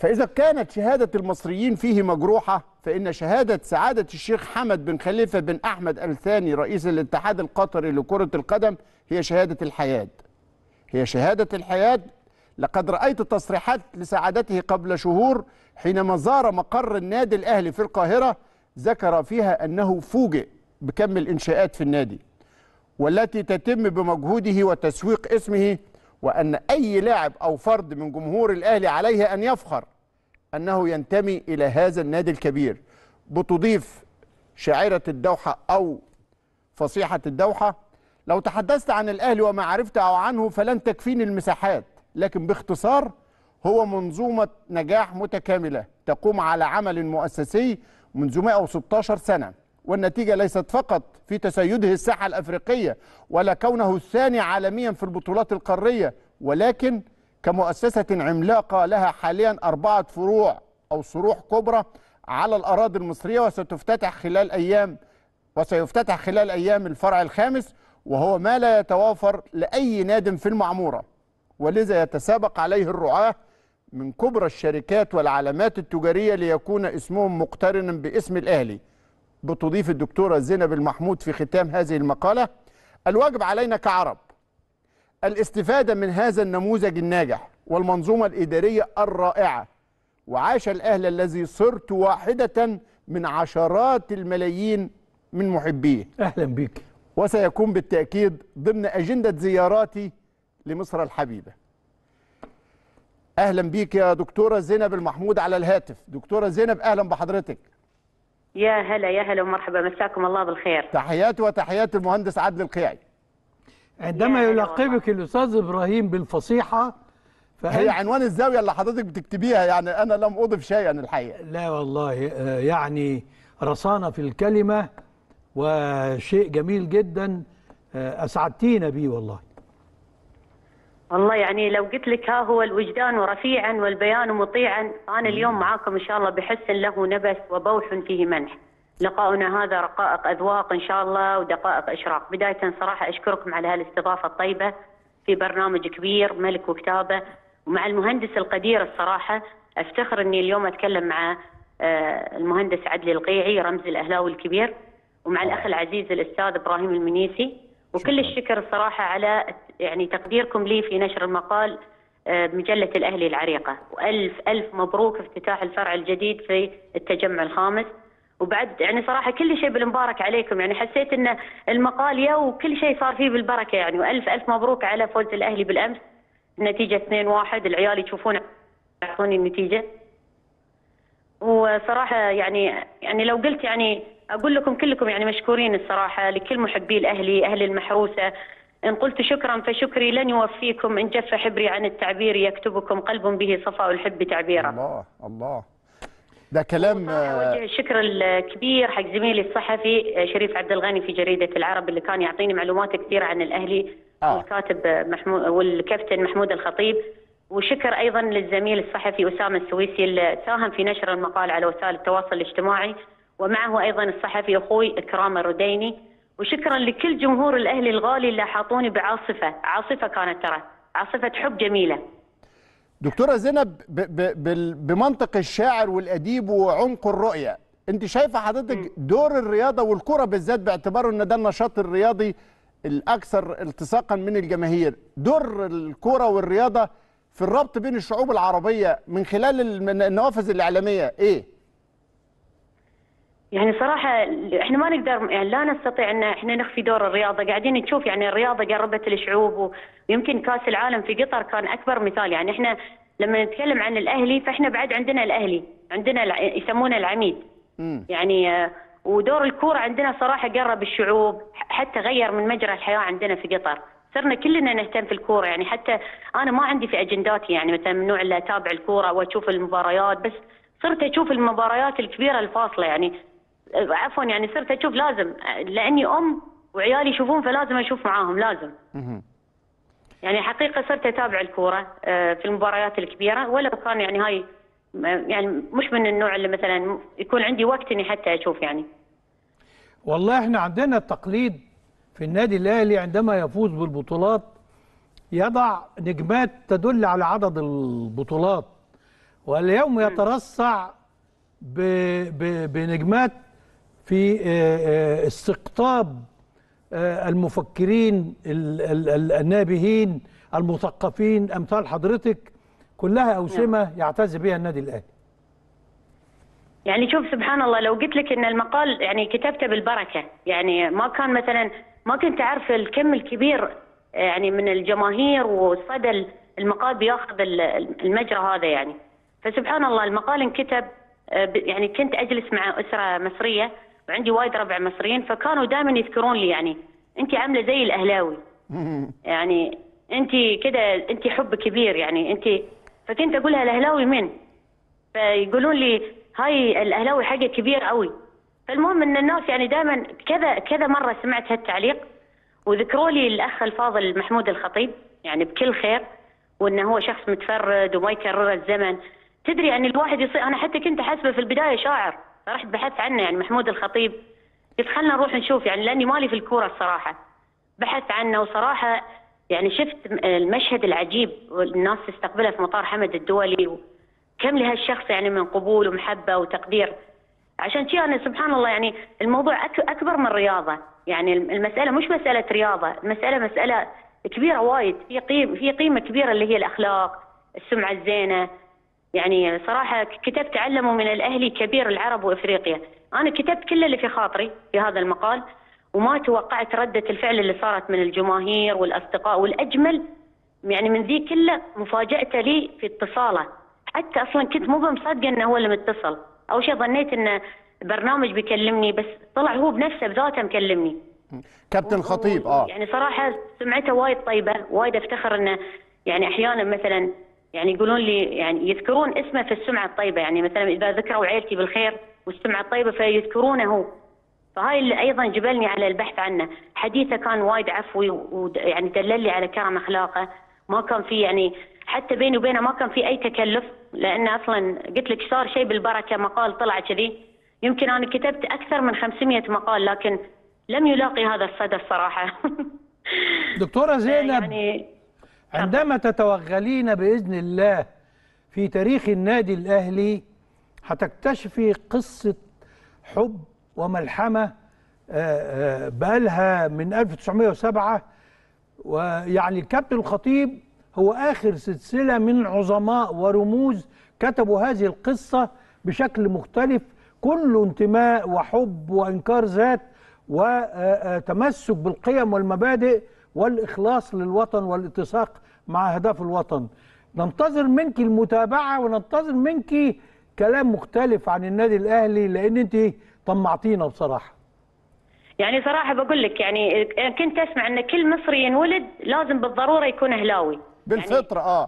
S2: فإذا كانت شهادة المصريين فيه مجروحة فإن شهادة سعادة الشيخ حمد بن خليفة بن أحمد الثاني رئيس الاتحاد القطري لكرة القدم هي شهادة الحياة هي شهادة الحياة لقد رأيت تصريحات لسعادته قبل شهور حينما زار مقر النادي الأهلي في القاهرة ذكر فيها أنه فوجئ بكم الإنشاءات في النادي والتي تتم بمجهوده وتسويق اسمه وأن أي لاعب أو فرد من جمهور الأهلي عليه أن يفخر أنه ينتمي إلى هذا النادي الكبير بتضيف شاعرة الدوحة أو فصيحة الدوحة لو تحدثت عن الأهلي وما عرفت أو عنه فلن تكفيني المساحات لكن باختصار هو منظومة نجاح متكاملة تقوم على عمل مؤسسي منذ 116 سنة والنتيجة ليست فقط في تسيده الساحة الأفريقية ولا كونه الثاني عالميا في البطولات القارية ولكن كمؤسسة عملاقة لها حاليا أربعة فروع أو صروح كبرى على الأراضي المصرية وستفتتح خلال أيام وسيفتتح خلال أيام الفرع الخامس وهو ما لا يتوافر لأي ناد في المعمورة ولذا يتسابق عليه الرعاة من كبرى الشركات والعلامات التجارية ليكون اسمهم مقترنا باسم الأهلي بتضيف الدكتورة زينب المحمود في ختام هذه المقالة الواجب علينا كعرب الاستفادة من هذا النموذج الناجح والمنظومة الإدارية الرائعة وعاش الأهل الذي صرت واحدة من عشرات الملايين من محبيه
S1: اهلا بيك
S2: وسيكون بالتأكيد ضمن أجندة زياراتي لمصر الحبيبة أهلا بيك يا دكتورة زينب المحمود على الهاتف دكتورة زينب أهلا بحضرتك
S3: يا هلا يا هلا ومرحبا مساكم الله بالخير
S2: تحياتي وتحيات المهندس عادل القيعي
S1: عندما
S3: يا هلا
S1: يلقبك الاستاذ ابراهيم بالفصيحه
S2: هي
S1: فأنت
S2: عنوان الزاوية اللي حضرتك بتكتبيها يعني أنا لم أضف شيئا الحقيقة
S1: لا والله آه، يعني رصانه في الكلمه وشيء جميل جدا آه، اسعدتينا بيه والله
S3: والله يعني لو قلت لك ها هو الوجدان رفيعا والبيان مطيعا انا اليوم معاكم ان شاء الله بحس له نبس وبوح فيه منح لقاؤنا هذا رقائق اذواق ان شاء الله ودقائق اشراق بدايه صراحه اشكركم على هالاستضافه الطيبه في برنامج كبير ملك وكتابه ومع المهندس القدير الصراحه افتخر اني اليوم اتكلم مع آه، المهندس عدلي القيعي رمز الاهلاوي الكبير ومع الاخ العزيز الاستاذ ابراهيم المنيسي وكل الشكر الصراحه على يعني تقديركم لي في نشر المقال آه، بمجله الاهلي العريقه والف الف مبروك افتتاح الفرع الجديد في التجمع الخامس وبعد يعني صراحه كل شيء بالمبارك عليكم يعني حسيت ان المقال يا وكل شيء صار فيه بالبركه يعني والف الف مبروك على فوز الاهلي بالامس النتيجه 2-1 العيال يشوفون يعطوني النتيجه وصراحه يعني يعني لو قلت يعني اقول لكم كلكم يعني مشكورين الصراحه لكل محبي الاهلي اهل المحروسه ان قلت شكرا فشكري لن يوفيكم ان جف حبري عن التعبير يكتبكم قلب به صفاء الحب تعبيرا
S2: الله الله ده كلام
S3: صراحة
S2: آه،
S3: أوجه الشكر الكبير حق زميلي الصحفي شريف عبد الغني في جريدة العرب اللي كان يعطيني معلومات كثيرة عن الأهلي
S2: آه.
S3: والكاتب محمود والكابتن محمود الخطيب وشكر أيضا للزميل الصحفي أسامة السويسي اللي ساهم في نشر المقال على وسائل التواصل الاجتماعي ومعه أيضا الصحفي أخوي إكرام الرديني وشكرا لكل جمهور الأهلي الغالي اللي حاطوني بعاصفة عاصفة كانت ترى عاصفة حب جميلة
S2: دكتورة زينب ب ب بال- بمنطق الشاعر والأديب وعمق الرؤية أنت شايفة حضرتك دور الرياضة والكرة بالذات باعتباره أن ده النشاط الرياضي الأكثر التصاقا من الجماهير دور الكرة والرياضة في الربط بين الشعوب العربية من خلال الم- النوافذ الإعلامية إيه؟
S3: يعني صراحة احنا ما نقدر يعني لا نستطيع ان احنا نخفي دور الرياضة، قاعدين نشوف يعني الرياضة قربت الشعوب و- ويمكن كأس العالم في قطر كان أكبر مثال، يعني احنا لما نتكلم عن الأهلي فاحنا بعد عندنا الأهلي، عندنا الع- يسمونه العميد.
S2: مم.
S3: يعني آه، ودور الكورة عندنا صراحة قرب الشعوب ح- حتى غير من مجرى الحياة عندنا في قطر. صرنا كلنا نهتم في الكورة يعني حتى أنا ما عندي في أجنداتي يعني مثلا من النوع اللي أتابع الكورة وأشوف المباريات بس صرت أشوف المباريات الكبيرة الفاصلة يعني عفوا يعني صرت اشوف لازم لاني ام وعيالي يشوفون فلازم اشوف معاهم لازم
S2: مهم.
S3: يعني حقيقه صرت اتابع الكوره آه، في المباريات الكبيره ولو كان يعني هاي م- يعني مش من النوع اللي مثلا يكون عندي وقت اني حتى اشوف يعني
S1: والله احنا عندنا التقليد في النادي الاهلي عندما يفوز بالبطولات يضع نجمات تدل على عدد البطولات واليوم يترصع ب- ب- بنجمات في آه، آه، استقطاب آه، المفكرين ال- ال- ال- النابهين المثقفين امثال حضرتك كلها اوسمه يعتز بها النادي الاهلي
S3: يعني شوف سبحان الله لو قلت لك ان المقال يعني كتبته بالبركه يعني ما كان مثلا ما كنت اعرف الكم الكبير يعني من الجماهير وصدى المقال بياخذ ال- المجرى هذا يعني فسبحان الله المقال انكتب آه، ب- يعني كنت اجلس مع اسره مصريه وعندي وايد ربع مصريين فكانوا دائما يذكرون لي يعني انت عامله زي الاهلاوي يعني انت كده انت حب كبير يعني انت فكنت اقولها الاهلاوي من فيقولون لي هاي الاهلاوي حاجه كبير قوي فالمهم ان الناس يعني دائما كذا كذا مره سمعت هالتعليق وذكروا لي الاخ الفاضل محمود الخطيب يعني بكل خير وانه هو شخص متفرد وما يكرر الزمن تدري يعني الواحد يصير انا حتى كنت حاسبه في البدايه شاعر فرحت بحثت عنه يعني محمود الخطيب قلت خلنا نروح نشوف يعني لاني مالي في الكوره الصراحه بحثت عنه وصراحه يعني شفت المشهد العجيب والناس تستقبله في مطار حمد الدولي كم لهالشخص يعني من قبول ومحبه وتقدير عشان شي انا سبحان الله يعني الموضوع أك- اكبر من رياضه يعني المساله مش مساله رياضه المساله مساله كبيره وايد في قيمه في قيمه كبيره اللي هي الاخلاق السمعه الزينه يعني صراحه كتبت تعلموا من الاهلي كبير العرب وافريقيا انا كتبت كل اللي في خاطري في هذا المقال وما توقعت رده الفعل اللي صارت من الجماهير والاصدقاء والاجمل يعني من ذي كله مفاجأته لي في اتصاله حتى اصلا كنت مو مصدقه انه هو اللي متصل اول شيء ظنيت انه برنامج بيكلمني بس طلع هو بنفسه بذاته مكلمني
S2: كابتن خطيب اه
S3: يعني صراحه سمعته وايد طيبه وايد افتخر انه يعني احيانا مثلا يعني يقولون لي يعني يذكرون اسمه في السمعه الطيبه يعني مثلا اذا ذكروا عيلتي بالخير والسمعه الطيبه فيذكرونه هو فهاي اللي ايضا جبلني على البحث عنه حديثه كان وايد عفوي ويعني دلل لي على كرم اخلاقه ما كان في يعني حتى بيني وبينه ما كان في اي تكلف لان اصلا قلت لك صار شيء بالبركه مقال طلع كذي يمكن انا كتبت اكثر من 500 مقال لكن لم يلاقي هذا الصدى الصراحه
S1: دكتوره زينب
S3: يعني
S1: عندما تتوغلين باذن الله في تاريخ النادي الاهلي هتكتشفي قصه حب وملحمه آه، آه، بقالها من 1907 ويعني الكابتن الخطيب هو اخر سلسله من عظماء ورموز كتبوا هذه القصه بشكل مختلف كله انتماء وحب وانكار ذات وتمسك بالقيم والمبادئ والاخلاص للوطن والاتساق مع اهداف الوطن ننتظر منك المتابعه وننتظر منك كلام مختلف عن النادي الاهلي لان انت طمعتينا بصراحه
S3: يعني صراحه بقول لك يعني كنت اسمع ان كل مصري ينولد لازم بالضروره يكون اهلاوي
S2: بالفطره اه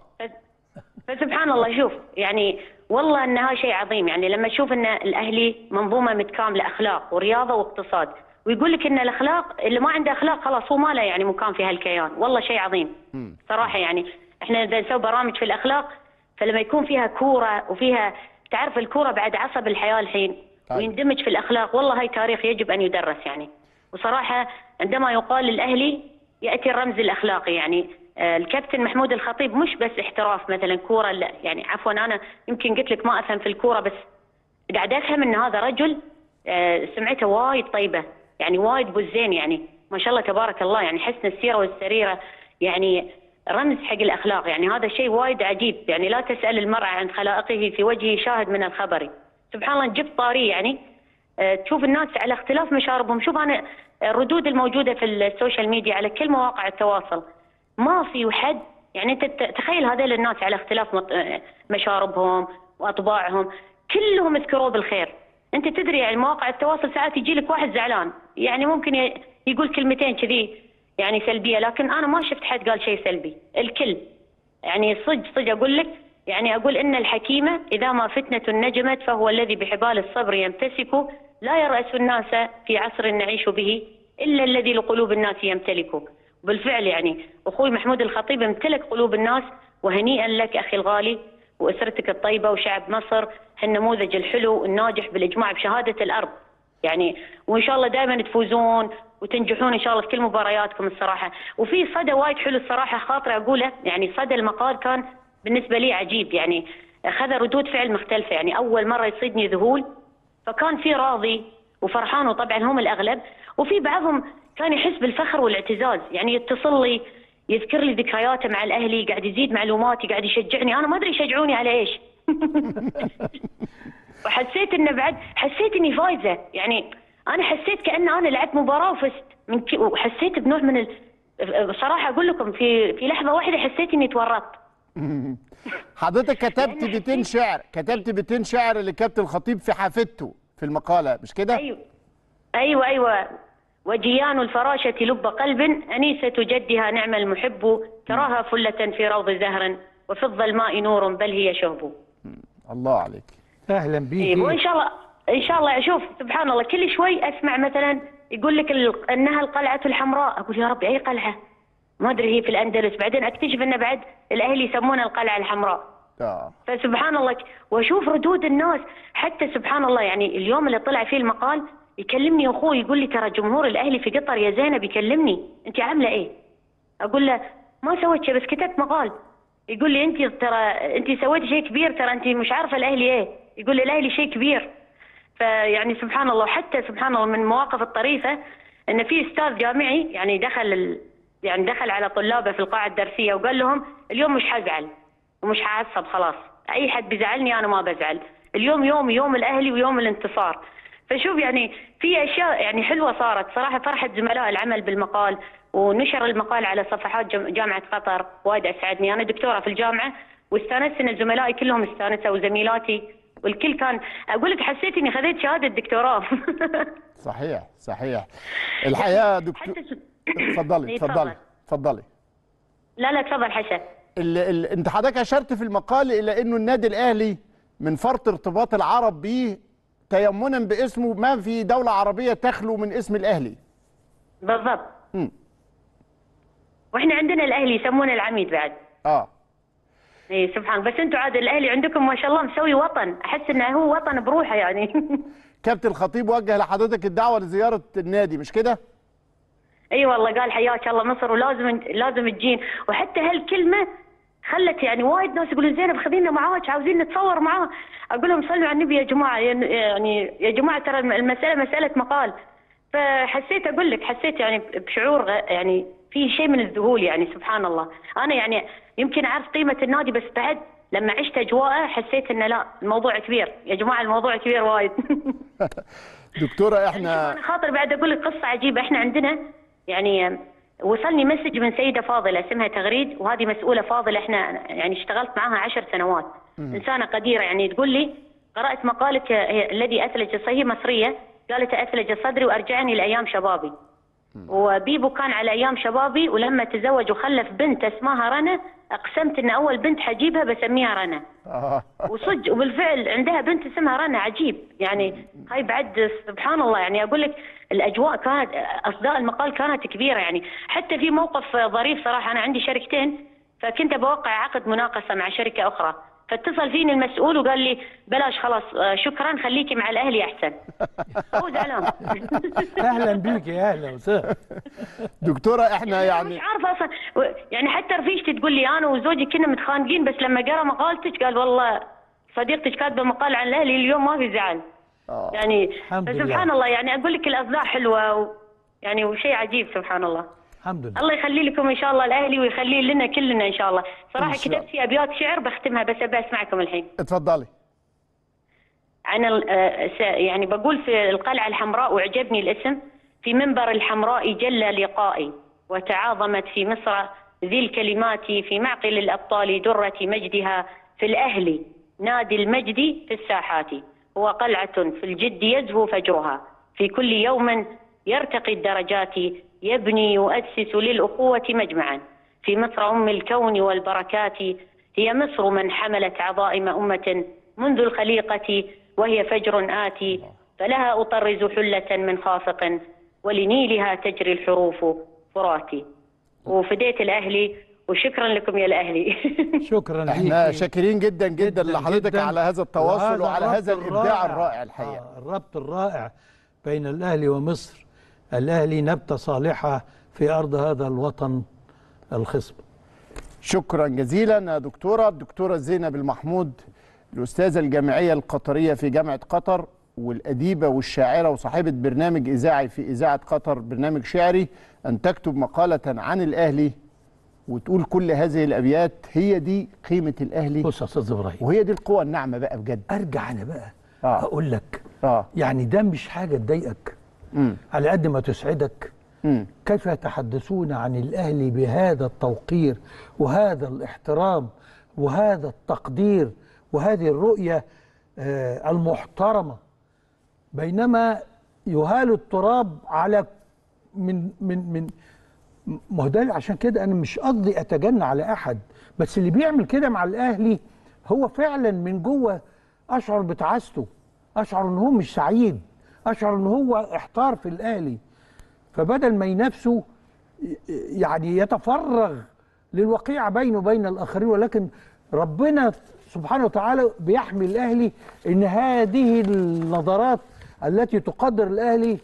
S3: فسبحان الله شوف يعني والله ان هذا شيء عظيم يعني لما تشوف ان الاهلي منظومه متكامله اخلاق ورياضه واقتصاد ويقول لك ان الاخلاق اللي ما عنده اخلاق خلاص هو ما له يعني مكان في هالكيان والله شيء عظيم صراحه يعني احنا اذا نسوي برامج في الاخلاق فلما يكون فيها كوره وفيها تعرف الكوره بعد عصب الحياه الحين
S2: طيب.
S3: ويندمج في الاخلاق والله هاي تاريخ يجب ان يدرس يعني وصراحه عندما يقال للاهلي ياتي الرمز الاخلاقي يعني آه، الكابتن محمود الخطيب مش بس احتراف مثلا كوره لا يعني عفوا انا يمكن قلت لك ما افهم في الكوره بس قاعد افهم ان هذا رجل آه، سمعته وايد طيبه يعني وايد بوزين يعني ما شاء الله تبارك الله يعني حسن السيره والسريره يعني رمز حق الاخلاق يعني هذا شيء وايد عجيب يعني لا تسال المرء عن خلائقه في وجهه شاهد من الخبر سبحان الله جبت طاري يعني آه، تشوف الناس على اختلاف مشاربهم شوف انا الردود الموجوده في السوشيال ميديا على كل مواقع التواصل ما في حد يعني انت ت- تخيل هذول الناس على اختلاف مط- آه، مشاربهم واطباعهم كلهم يذكروه بالخير انت تدري يعني مواقع التواصل ساعات يجي لك واحد زعلان يعني ممكن ي- يقول كلمتين كذي يعني سلبيه لكن انا ما شفت حد قال شيء سلبي الكل يعني صدق صدق اقول لك يعني اقول ان الحكيمه اذا ما فتنه نجمت فهو الذي بحبال الصبر يمتسك لا يراس الناس في عصر نعيش به الا الذي لقلوب الناس يمتلك بالفعل يعني اخوي محمود الخطيب امتلك قلوب الناس وهنيئا لك اخي الغالي واسرتك الطيبه وشعب مصر النموذج الحلو الناجح بالاجماع بشهاده الارض يعني وان شاء الله دائما تفوزون وتنجحون ان شاء الله في كل مبارياتكم الصراحه وفي صدى وايد حلو الصراحه خاطر اقوله يعني صدى المقال كان بالنسبه لي عجيب يعني اخذ ردود فعل مختلفه يعني اول مره يصيدني ذهول فكان في راضي وفرحان وطبعا هم الاغلب وفي بعضهم كان يحس بالفخر والاعتزاز يعني يتصل لي يذكر لي ذكرياته مع الاهلي قاعد يزيد معلوماتي قاعد يشجعني انا ما ادري يشجعوني على ايش وحسيت انه بعد حسيت اني فايزه يعني انا حسيت كان انا لعبت مباراه وفزت من ك... وحسيت بنوع من ال... بصراحه اقول لكم في في لحظه واحده حسيت اني تورطت
S2: حضرتك كتبت
S3: لأن
S2: بيتين
S3: حسيت-
S2: شعر كتبت بيتين شعر لكابتن الخطيب في حافته في المقاله مش كده
S3: ايوه ايوه ايوه وجيان الفراشة لب قلب أنيسة جدها نعم المحب تراها فلة في روض زهر وفي الظلماء نور بل هي شهب
S2: الله عليك
S1: اهلا
S3: إيه وإن
S1: بيك
S3: شاء الله إن شاء الله شوف سبحان الله كل شوي أسمع مثلا يقول لك ال- أنها القلعة الحمراء أقول يا ربي أي قلعة ما أدري هي في الأندلس بعدين أكتشف أن بعد الأهلي يسمونها القلعة الحمراء
S2: اه
S3: فسبحان الله واشوف ردود الناس حتى سبحان الله يعني اليوم اللي طلع فيه المقال يكلمني اخوي يقول لي ترى جمهور الاهلي في قطر يا زينب يكلمني انت عامله ايه؟ اقول له ما سويت شيء بس كتبت مقال يقول لي انت ترى انت سويتي شيء كبير ترى انت مش عارفه الاهلي ايه يقول لي الاهلي شيء كبير فيعني سبحان الله حتى سبحان الله من المواقف الطريفه ان في استاذ جامعي يعني دخل ال... يعني دخل على طلابه في القاعه الدرسيه وقال لهم اليوم مش حزعل ومش حعصب خلاص اي حد بيزعلني انا ما بزعل اليوم يوم يوم الاهلي ويوم الانتصار فشوف يعني في اشياء يعني حلوه صارت صراحه فرحت زملاء العمل بالمقال ونشر المقال على صفحات جم- جامعه قطر وايد اسعدني انا دكتوره في الجامعه واستانست ان زملائي كلهم استانسوا وزميلاتي والكل كان اقول لك حسيت اني خذيت شهاده دكتوراه
S2: صحيح صحيح الحقيقه دكتور
S3: حتى س-
S2: اتفضلي
S3: إيه،
S2: اتفضلي
S3: اتفضل.
S2: اتفضلي
S3: لا لا تفضل حسن
S2: ال... ال... انت حضرتك اشرت في المقال الى انه النادي الاهلي من فرط ارتباط العرب به تيمنا باسمه ما في دوله عربيه تخلو من اسم الاهلي
S3: بالضبط
S2: مم.
S3: واحنا عندنا الاهلي يسمونه العميد بعد
S2: اه
S3: اي سبحان بس انتم عاد الاهلي عندكم ما شاء الله مسوي وطن احس انه هو وطن بروحه يعني
S2: كابتن الخطيب وجه لحضرتك الدعوه لزياره النادي مش كده
S3: اي والله قال حياك الله مصر ولازم لازم تجين وحتى هالكلمه خلت يعني وايد ناس يقولون زينب خذينا معاك عاوزين نتصور معاه اقول لهم صلوا على النبي يا جماعه يعني يا جماعه ترى المساله مساله مقال فحسيت اقول لك حسيت يعني بشعور غ- يعني في شيء من الذهول يعني سبحان الله انا يعني يمكن اعرف قيمه النادي بس بعد لما عشت اجواءه حسيت انه لا الموضوع كبير يا جماعه الموضوع كبير وايد
S2: دكتوره احنا
S3: انا خاطر بعد اقول لك قصه عجيبه احنا عندنا يعني وصلني مسج من سيده فاضله اسمها تغريد وهذه مسؤوله فاضله احنا يعني اشتغلت معاها عشر سنوات انسانه قديره يعني تقول لي قرات مقالك هي- الذي اثلج هي مصريه قالت اثلج صدري وارجعني لايام شبابي وبيبو كان على ايام شبابي ولما تزوج وخلف بنت اسمها رنا اقسمت ان اول بنت حجيبها بسميها رنا
S2: آه.
S3: وصدق وبالفعل عندها بنت اسمها رنا عجيب يعني هاي بعد سبحان الله يعني اقول لك الاجواء كانت اصداء المقال كانت كبيره يعني حتى في موقف ظريف صراحه انا عندي شركتين فكنت بوقع عقد مناقصه مع شركه اخرى فاتصل فيني المسؤول وقال لي بلاش خلاص آه، شكرا خليكي مع الاهلي احسن هو زعلان
S1: اهلا بيك يا اهلا وسهلا
S2: دكتوره احنا
S3: مش
S2: يعني
S3: عارفه اصلا و- يعني حتى رفيجتي تقول لي انا وزوجي كنا متخانقين بس لما قرا مقالتك قال والله صديقتك كاتبه مقال عن الاهلي اليوم ما في زعل
S2: آه.
S3: يعني
S1: الحمد
S3: فسبحان
S1: لله.
S3: الله يعني اقول لك الاصداء حلوه و يعني وشيء عجيب سبحان الله
S1: الحمد لله
S3: الله يخلي لكم ان شاء الله الاهلي ويخلي لنا كلنا ان شاء الله صراحه
S2: إن شاء الله.
S3: كتبت في ابيات شعر بختمها بس ابي اسمعكم الحين
S2: اتفضلي
S3: عن ال- آه، س- يعني بقول في القلعة الحمراء وعجبني الاسم في منبر الحمراء جل لقائي وتعاظمت في مصر ذي الكلمات في معقل الأبطال درة مجدها في الأهل نادي المجد في الساحات هو قلعة في الجد يزهو فجرها في كل يوم يرتقي الدرجات يبني يؤسس للأخوة مجمعا في مصر أم الكون والبركات هي مصر من حملت عظائم أمة منذ الخليقة وهي فجر آتي فلها أطرز حلة من خافق ولنيلها تجري الحروف فراتي وفديت الأهلي وشكرا لكم يا الأهلي
S1: شكرا
S2: احنا
S1: ليك
S2: شاكرين جدا جدا لحضرتك
S1: جداً.
S2: على هذا التواصل وعلى
S1: الربط
S2: هذا الابداع
S1: الرائع.
S2: الرائع الحقيقه
S1: آه الربط الرائع بين الاهلي ومصر الاهلي نبته صالحه في ارض هذا الوطن الخصب
S2: شكرا جزيلا يا دكتوره الدكتوره زينب المحمود الأستاذة الجامعية القطرية في جامعة قطر والأديبة والشاعرة وصاحبة برنامج إذاعي في إذاعة قطر برنامج شعري أن تكتب مقالة عن الأهلي وتقول كل هذه الأبيات هي دي قيمة الأهلي
S1: بص يا استاذ ابراهيم
S2: وهي دي القوة الناعمة بقى بجد
S1: ارجع انا بقى
S2: آه.
S1: اقول لك
S2: آه
S1: يعني ده مش حاجه تضايقك
S2: مم.
S1: على قد ما تسعدك
S2: مم.
S1: كيف يتحدثون عن الاهلي بهذا التوقير وهذا الاحترام وهذا التقدير وهذه الرؤيه آه، المحترمه بينما يهال التراب على من من من ما هو ده عشان كده انا مش قصدي اتجنى على احد بس اللي بيعمل كده مع الاهلي هو فعلا من جوه اشعر بتعاسته اشعر ان هو مش سعيد اشعر ان هو احتار في الاهلي فبدل ما ينافسه يعني يتفرغ للوقيعة بينه وبين الآخرين ولكن ربنا سبحانه وتعالى بيحمي الأهلي إن هذه النظرات التي تقدر الأهلي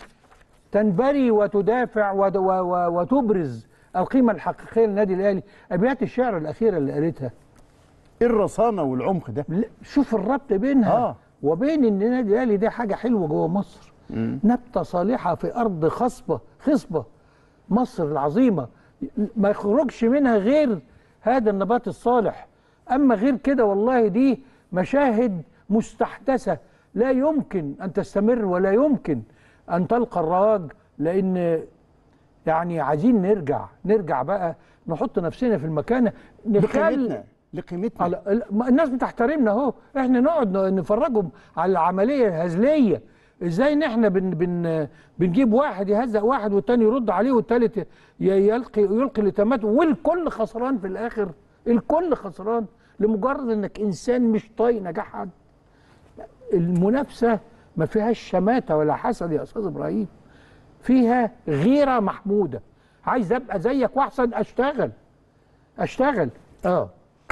S1: تنبري وتدافع ود- و- و- وتبرز القيمة الحقيقية للنادي الأهلي أبيات الشعر الأخيرة اللي قالتها
S2: إيه الرصانة والعمق ده
S1: لا، شوف الربط بينها
S2: آه.
S1: وبين ان النادي الاهلي ده حاجه حلوه جوه مصر نبته صالحه في ارض خصبه خصبه مصر العظيمه ما يخرجش منها غير هذا النبات الصالح اما غير كده والله دي مشاهد مستحدثه لا يمكن ان تستمر ولا يمكن ان تلقى الرواج لان يعني عايزين نرجع نرجع بقى نحط نفسنا في المكانه نخلي
S2: لقيمتنا لقيمتنا
S1: على ال- ما الناس بتحترمنا اهو احنا نقعد ن- نفرجهم على العمليه الهزليه ازاي ان احنا بن بن بنجيب واحد يهزق واحد والتاني يرد عليه والتالت ي- يلقي يلقي لتماته والكل خسران في الاخر الكل خسران لمجرد انك انسان مش طايق نجاح حد المنافسه ما فيهاش شماته ولا حسد يا استاذ ابراهيم فيها غيره محموده عايز ابقى زيك واحسن اشتغل اشتغل اه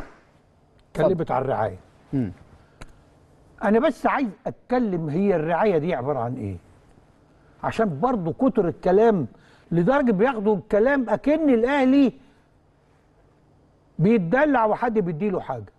S1: اتكلمت عن الرعايه
S2: مم.
S1: انا بس عايز اتكلم هي الرعايه دي عباره عن ايه عشان برضو كتر الكلام لدرجه بياخدوا الكلام اكن الاهلي بيتدلع وحد بيديله حاجه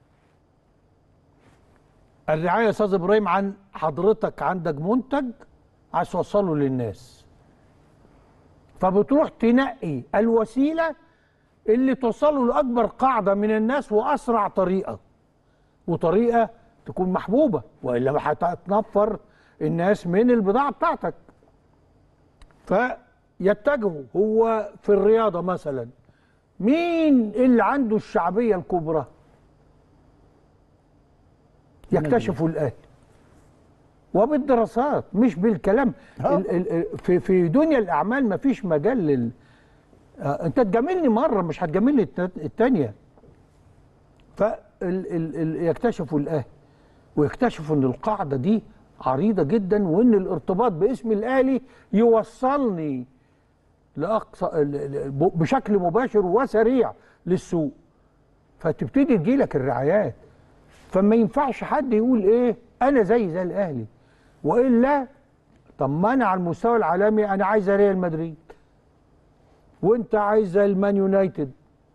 S1: الرعايه يا استاذ ابراهيم عن حضرتك عندك منتج عايز توصله للناس فبتروح تنقي الوسيله اللي توصله لاكبر قاعده من الناس واسرع طريقه وطريقه تكون محبوبه والا هتتنفر الناس من البضاعه بتاعتك فيتجهوا هو في الرياضه مثلا مين اللي عنده الشعبيه الكبرى يكتشفوا الاهلي وبالدراسات مش بالكلام
S2: آه.
S1: ال- ال- ال- في في دنيا الاعمال ما فيش مجال لل آه، انت تجاملني مره مش هتجاملني الت- التانيه فيكتشفوا الاهلي ويكتشفوا ان القاعده دي عريضه جدا وان الارتباط باسم الاهلي يوصلني لاقصى ال- ال- ب- بشكل مباشر وسريع للسوق فتبتدي تجيلك الرعايات فما ينفعش حد يقول ايه انا زي زي الاهلي والا طب ما انا على المستوى العالمي انا عايز ريال مدريد وانت عايز المان يونايتد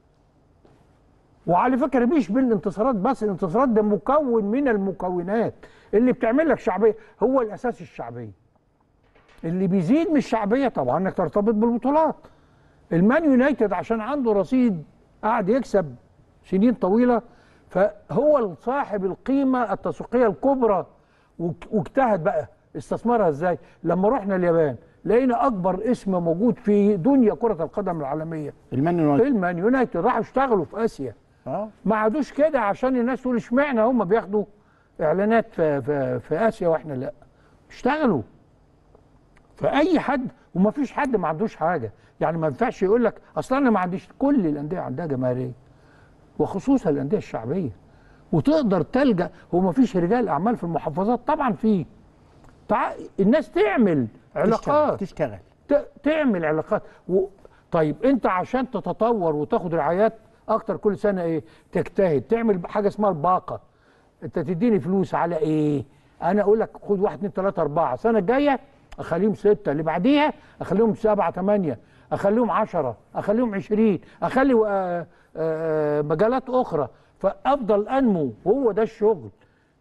S1: وعلى فكره مش بالانتصارات بس الانتصارات ده مكون من المكونات اللي بتعمل لك شعبيه هو الاساس الشعبيه اللي بيزيد من الشعبيه طبعا انك ترتبط بالبطولات المان يونايتد عشان عنده رصيد قاعد يكسب سنين طويله فهو صاحب القيمه التسويقيه الكبرى واك- واجتهد بقى استثمرها ازاي لما رحنا اليابان لقينا اكبر اسم موجود في دنيا كره القدم العالميه
S2: المان يونايتد
S1: المان يونايتد راحوا اشتغلوا في اسيا
S2: اه
S1: ما عادوش كده عشان الناس تقول اشمعنى هم بياخدوا اعلانات في, في, في اسيا واحنا لا اشتغلوا فاي حد وما فيش حد ما عندوش حاجه يعني ما ينفعش يقول لك اصل انا ما عنديش كل الانديه عندها جماهيريه وخصوصا الانديه الشعبيه وتقدر تلجا هو ما فيش رجال اعمال في المحافظات طبعا في تع... الناس تعمل علاقات
S2: تشتغل
S1: ت- تعمل علاقات و... طيب انت عشان تتطور وتاخد رعايات اكتر كل سنه ايه تجتهد تعمل حاجه اسمها الباقه انت تديني فلوس على ايه انا اقول لك خد واحد اتنين تلاته اربعه السنه الجايه اخليهم سته اللي بعديها اخليهم سبعه ثمانيه اخليهم عشره اخليهم عشرين اخلي آه، آه، مجالات اخرى فافضل انمو هو ده الشغل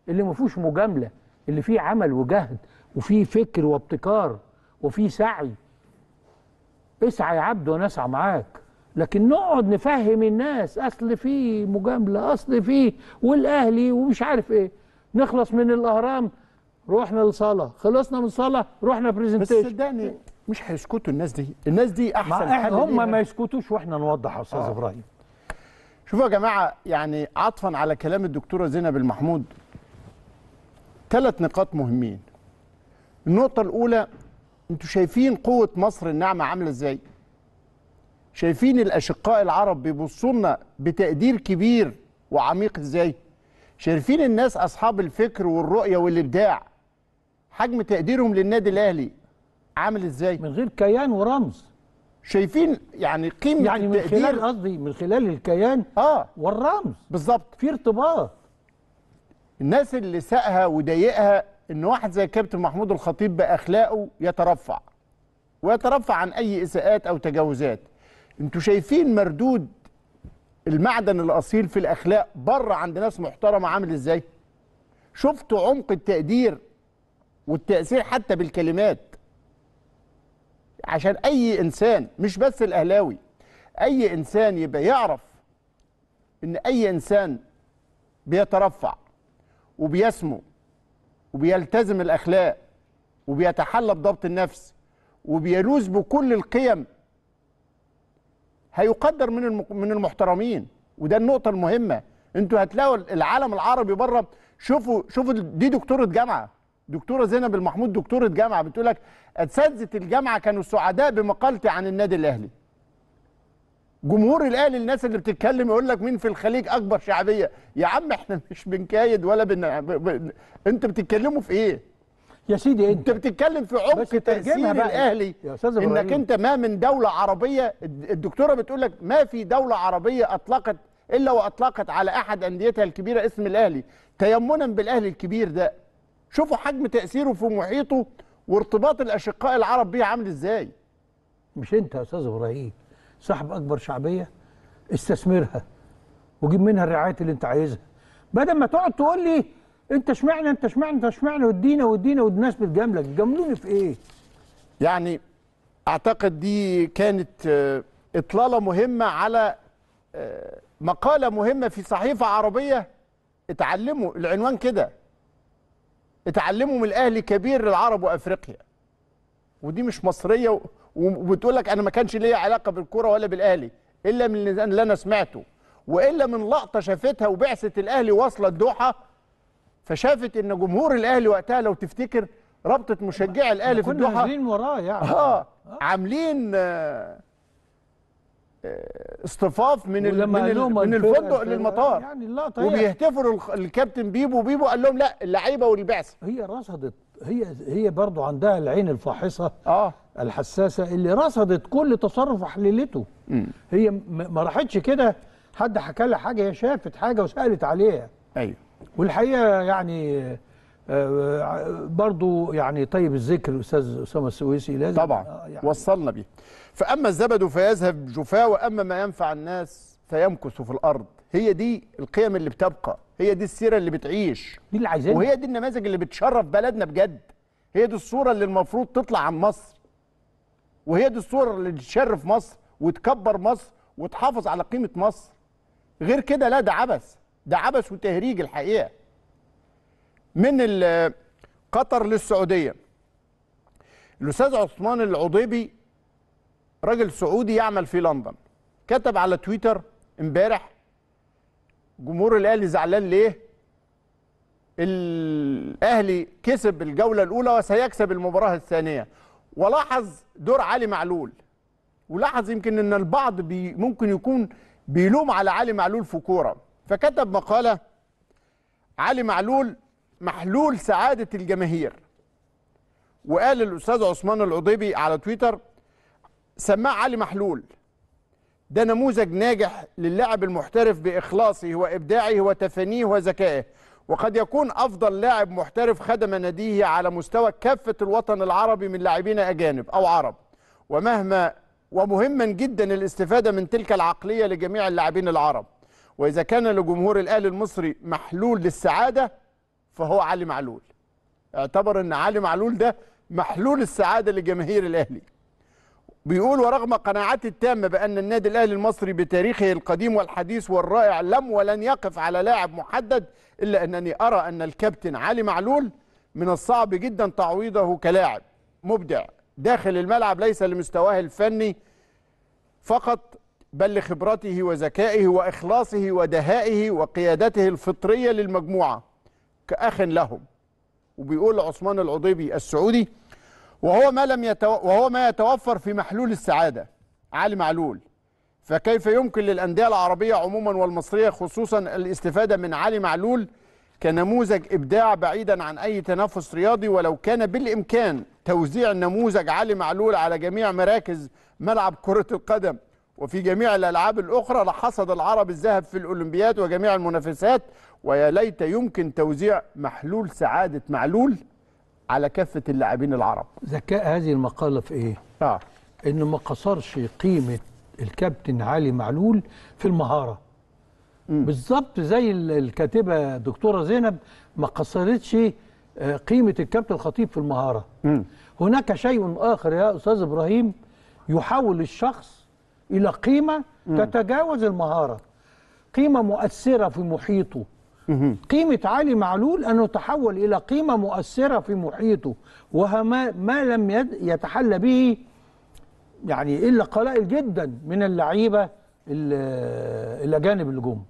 S1: اللي ما فيهوش مجامله اللي فيه عمل وجهد وفيه فكر وابتكار وفيه سعي اسعى يا عبد وانا اسعى معاك لكن نقعد نفهم الناس اصل في مجامله اصل في والاهلي ومش عارف ايه نخلص من الاهرام رحنا لصلاه خلصنا من صلاه رحنا
S2: بس
S1: برزنتيشن
S2: صدقني مش هيسكتوا الناس دي الناس دي احسن
S1: مع
S2: حل
S1: هم
S2: ليها.
S1: ما يسكتوش واحنا نوضح يا استاذ
S2: آه.
S1: ابراهيم
S2: شوفوا يا جماعه يعني عطفا على كلام الدكتوره زينب المحمود ثلاث نقاط مهمين النقطه الاولى انتوا شايفين قوه مصر الناعمه عامله ازاي شايفين الاشقاء العرب بيبصوا لنا بتقدير كبير وعميق ازاي شايفين الناس اصحاب الفكر والرؤيه والابداع حجم تقديرهم للنادي الاهلي عامل ازاي
S1: من غير كيان ورمز
S2: شايفين يعني قيمه
S1: يعني من
S2: التقدير
S1: خلال قصدي من خلال الكيان
S2: اه
S1: والرمز
S2: بالظبط
S1: في ارتباط
S2: الناس اللي ساقها وضايقها ان واحد زي كابتن محمود الخطيب باخلاقه يترفع ويترفع عن اي اساءات او تجاوزات انتوا شايفين مردود المعدن الاصيل في الاخلاق بره عند ناس محترمه عامل ازاي شفتوا عمق التقدير والتاثير حتى بالكلمات عشان اي انسان مش بس الاهلاوي اي انسان يبقى يعرف ان اي انسان بيترفع وبيسمو وبيلتزم الاخلاق وبيتحلى بضبط النفس وبيلوذ بكل القيم هيقدر من الم- من المحترمين وده النقطه المهمه انتوا هتلاقوا العالم العربي بره شوفوا شوفوا دي دكتوره جامعه دكتوره زينب المحمود دكتوره جامعه بتقول لك اساتذه الجامعه كانوا سعداء بمقالتي عن النادي الاهلي جمهور الاهلي الناس اللي بتتكلم يقول لك مين في الخليج اكبر شعبيه يا عم احنا مش بنكايد ولا بن... ب... ب... انت بتتكلموا في ايه
S1: يا سيدي
S2: انت
S1: انت
S2: بتتكلم في عمق
S1: بس ترجمها
S2: تاثير
S1: بقى.
S2: الاهلي
S1: يا أستاذ
S2: انك
S1: إبراهيم.
S2: انت ما من دوله عربيه الد- الدكتوره بتقول لك ما في دوله عربيه اطلقت الا واطلقت على احد انديتها الكبيره اسم الاهلي تيمنا بالاهلي الكبير ده شوفوا حجم تاثيره في محيطه وارتباط الاشقاء العرب بيه عامل ازاي
S1: مش انت يا استاذ ابراهيم صاحب اكبر شعبيه استثمرها وجيب منها الرعايه اللي انت عايزها بدل ما تقعد تقول لي انت اشمعنى انت اشمعنى انت اشمعنى وادينا وادينا والناس بتجاملك جاملوني في ايه؟
S2: يعني اعتقد دي كانت آه، اطلاله مهمه على آه، مقاله مهمه في صحيفه عربيه اتعلموا العنوان كده اتعلموا من الاهلي كبير العرب وافريقيا ودي مش مصريه و- وبتقول لك انا ما كانش ليا علاقه بالكوره ولا بالاهلي الا من اللي انا سمعته والا من لقطه شافتها وبعثه الاهلي واصله الدوحه فشافت ان جمهور الاهلي وقتها لو تفتكر رابطه مشجعي الاهلي في
S1: كنا
S2: الدوحه
S1: نازلين وراه يعني
S2: اه عاملين آه، آه، اصطفاف من ال-
S1: ولما
S2: من,
S1: قال
S2: ال-
S1: لهم
S2: من
S1: الفرقة-
S2: الفندق
S1: الفرقة-
S2: للمطار
S1: يعني اللقطه هي
S2: وبيهتفوا للخ- الكابتن بيبو بيبو قال لهم لا اللعيبه والبعثه
S1: هي رصدت هي هي برضو عندها العين الفاحصه
S2: اه
S1: الحساسه اللي رصدت كل تصرف وحللته هي م- ما راحتش كده حد حكى لها حاجه هي شافت حاجه وسالت عليها
S2: ايوه
S1: والحقيقه يعني آه، برضو يعني طيب الذكر الاستاذ اسامه السويسي لازم
S2: طبعا
S1: آه، يعني
S2: وصلنا بيه فاما الزبد فيذهب جفاه واما ما ينفع الناس فيمكث في الارض هي دي القيم اللي بتبقى هي دي السيره اللي بتعيش
S1: دي اللي عايزينها
S2: وهي دي النماذج اللي بتشرف بلدنا بجد هي دي الصورة اللي المفروض تطلع عن مصر وهي دي الصورة اللي تشرف مصر وتكبر مصر وتحافظ على قيمة مصر غير كده لا ده عبث ده عبث وتهريج الحقيقة من ال- قطر للسعودية الأستاذ عثمان العضيبي راجل سعودي يعمل في لندن كتب على تويتر امبارح جمهور الاهلي زعلان ليه الاهلي كسب الجوله الاولى وسيكسب المباراه الثانيه ولاحظ دور علي معلول ولاحظ يمكن ان البعض بي ممكن يكون بيلوم على علي معلول في كوره فكتب مقاله علي معلول محلول سعاده الجماهير وقال الاستاذ عثمان العضيبي على تويتر سماه علي محلول ده نموذج ناجح للاعب المحترف باخلاصه وابداعه وتفانيه وذكائه وقد يكون افضل لاعب محترف خدم ناديه على مستوى كافه الوطن العربي من لاعبين اجانب او عرب ومهما ومهما جدا الاستفاده من تلك العقليه لجميع اللاعبين العرب واذا كان لجمهور الاهلي المصري محلول للسعاده فهو علي معلول اعتبر ان علي معلول ده محلول السعاده لجماهير الاهلي بيقول ورغم قناعتي التامه بان النادي الاهلي المصري بتاريخه القديم والحديث والرائع لم ولن يقف على لاعب محدد الا انني ارى ان الكابتن علي معلول من الصعب جدا تعويضه كلاعب مبدع داخل الملعب ليس لمستواه الفني فقط بل لخبرته وذكائه واخلاصه ودهائه وقيادته الفطريه للمجموعه كاخ لهم وبيقول عثمان العضيبي السعودي وهو ما لم يتو... وهو ما يتوفر في محلول السعاده علي معلول فكيف يمكن للانديه العربيه عموما والمصريه خصوصا الاستفاده من علي معلول كنموذج ابداع بعيدا عن اي تنافس رياضي ولو كان بالامكان توزيع نموذج علي معلول على جميع مراكز ملعب كره القدم وفي جميع الالعاب الاخرى لحصد العرب الذهب في الاولمبياد وجميع المنافسات ويا ليت يمكن توزيع محلول سعاده معلول على كافه اللاعبين العرب
S1: ذكاء هذه المقالة في إيه؟
S2: اه
S1: إنه ما قصرش قيمة الكابتن علي معلول في المهارة بالظبط زي ال- الكاتبة دكتورة زينب ما قصرتش آه، قيمة الكابتن الخطيب في المهارة هناك شيء آخر يا أستاذ إبراهيم يحول الشخص إلى قيمة تتجاوز المهارة قيمة مؤثرة في محيطه قيمة علي معلول أنه تحول إلى قيمة مؤثرة في محيطه وما ما لم يد- يتحلى به يعني إلا قلائل جدا من اللعيبة ال- الأجانب اللي جم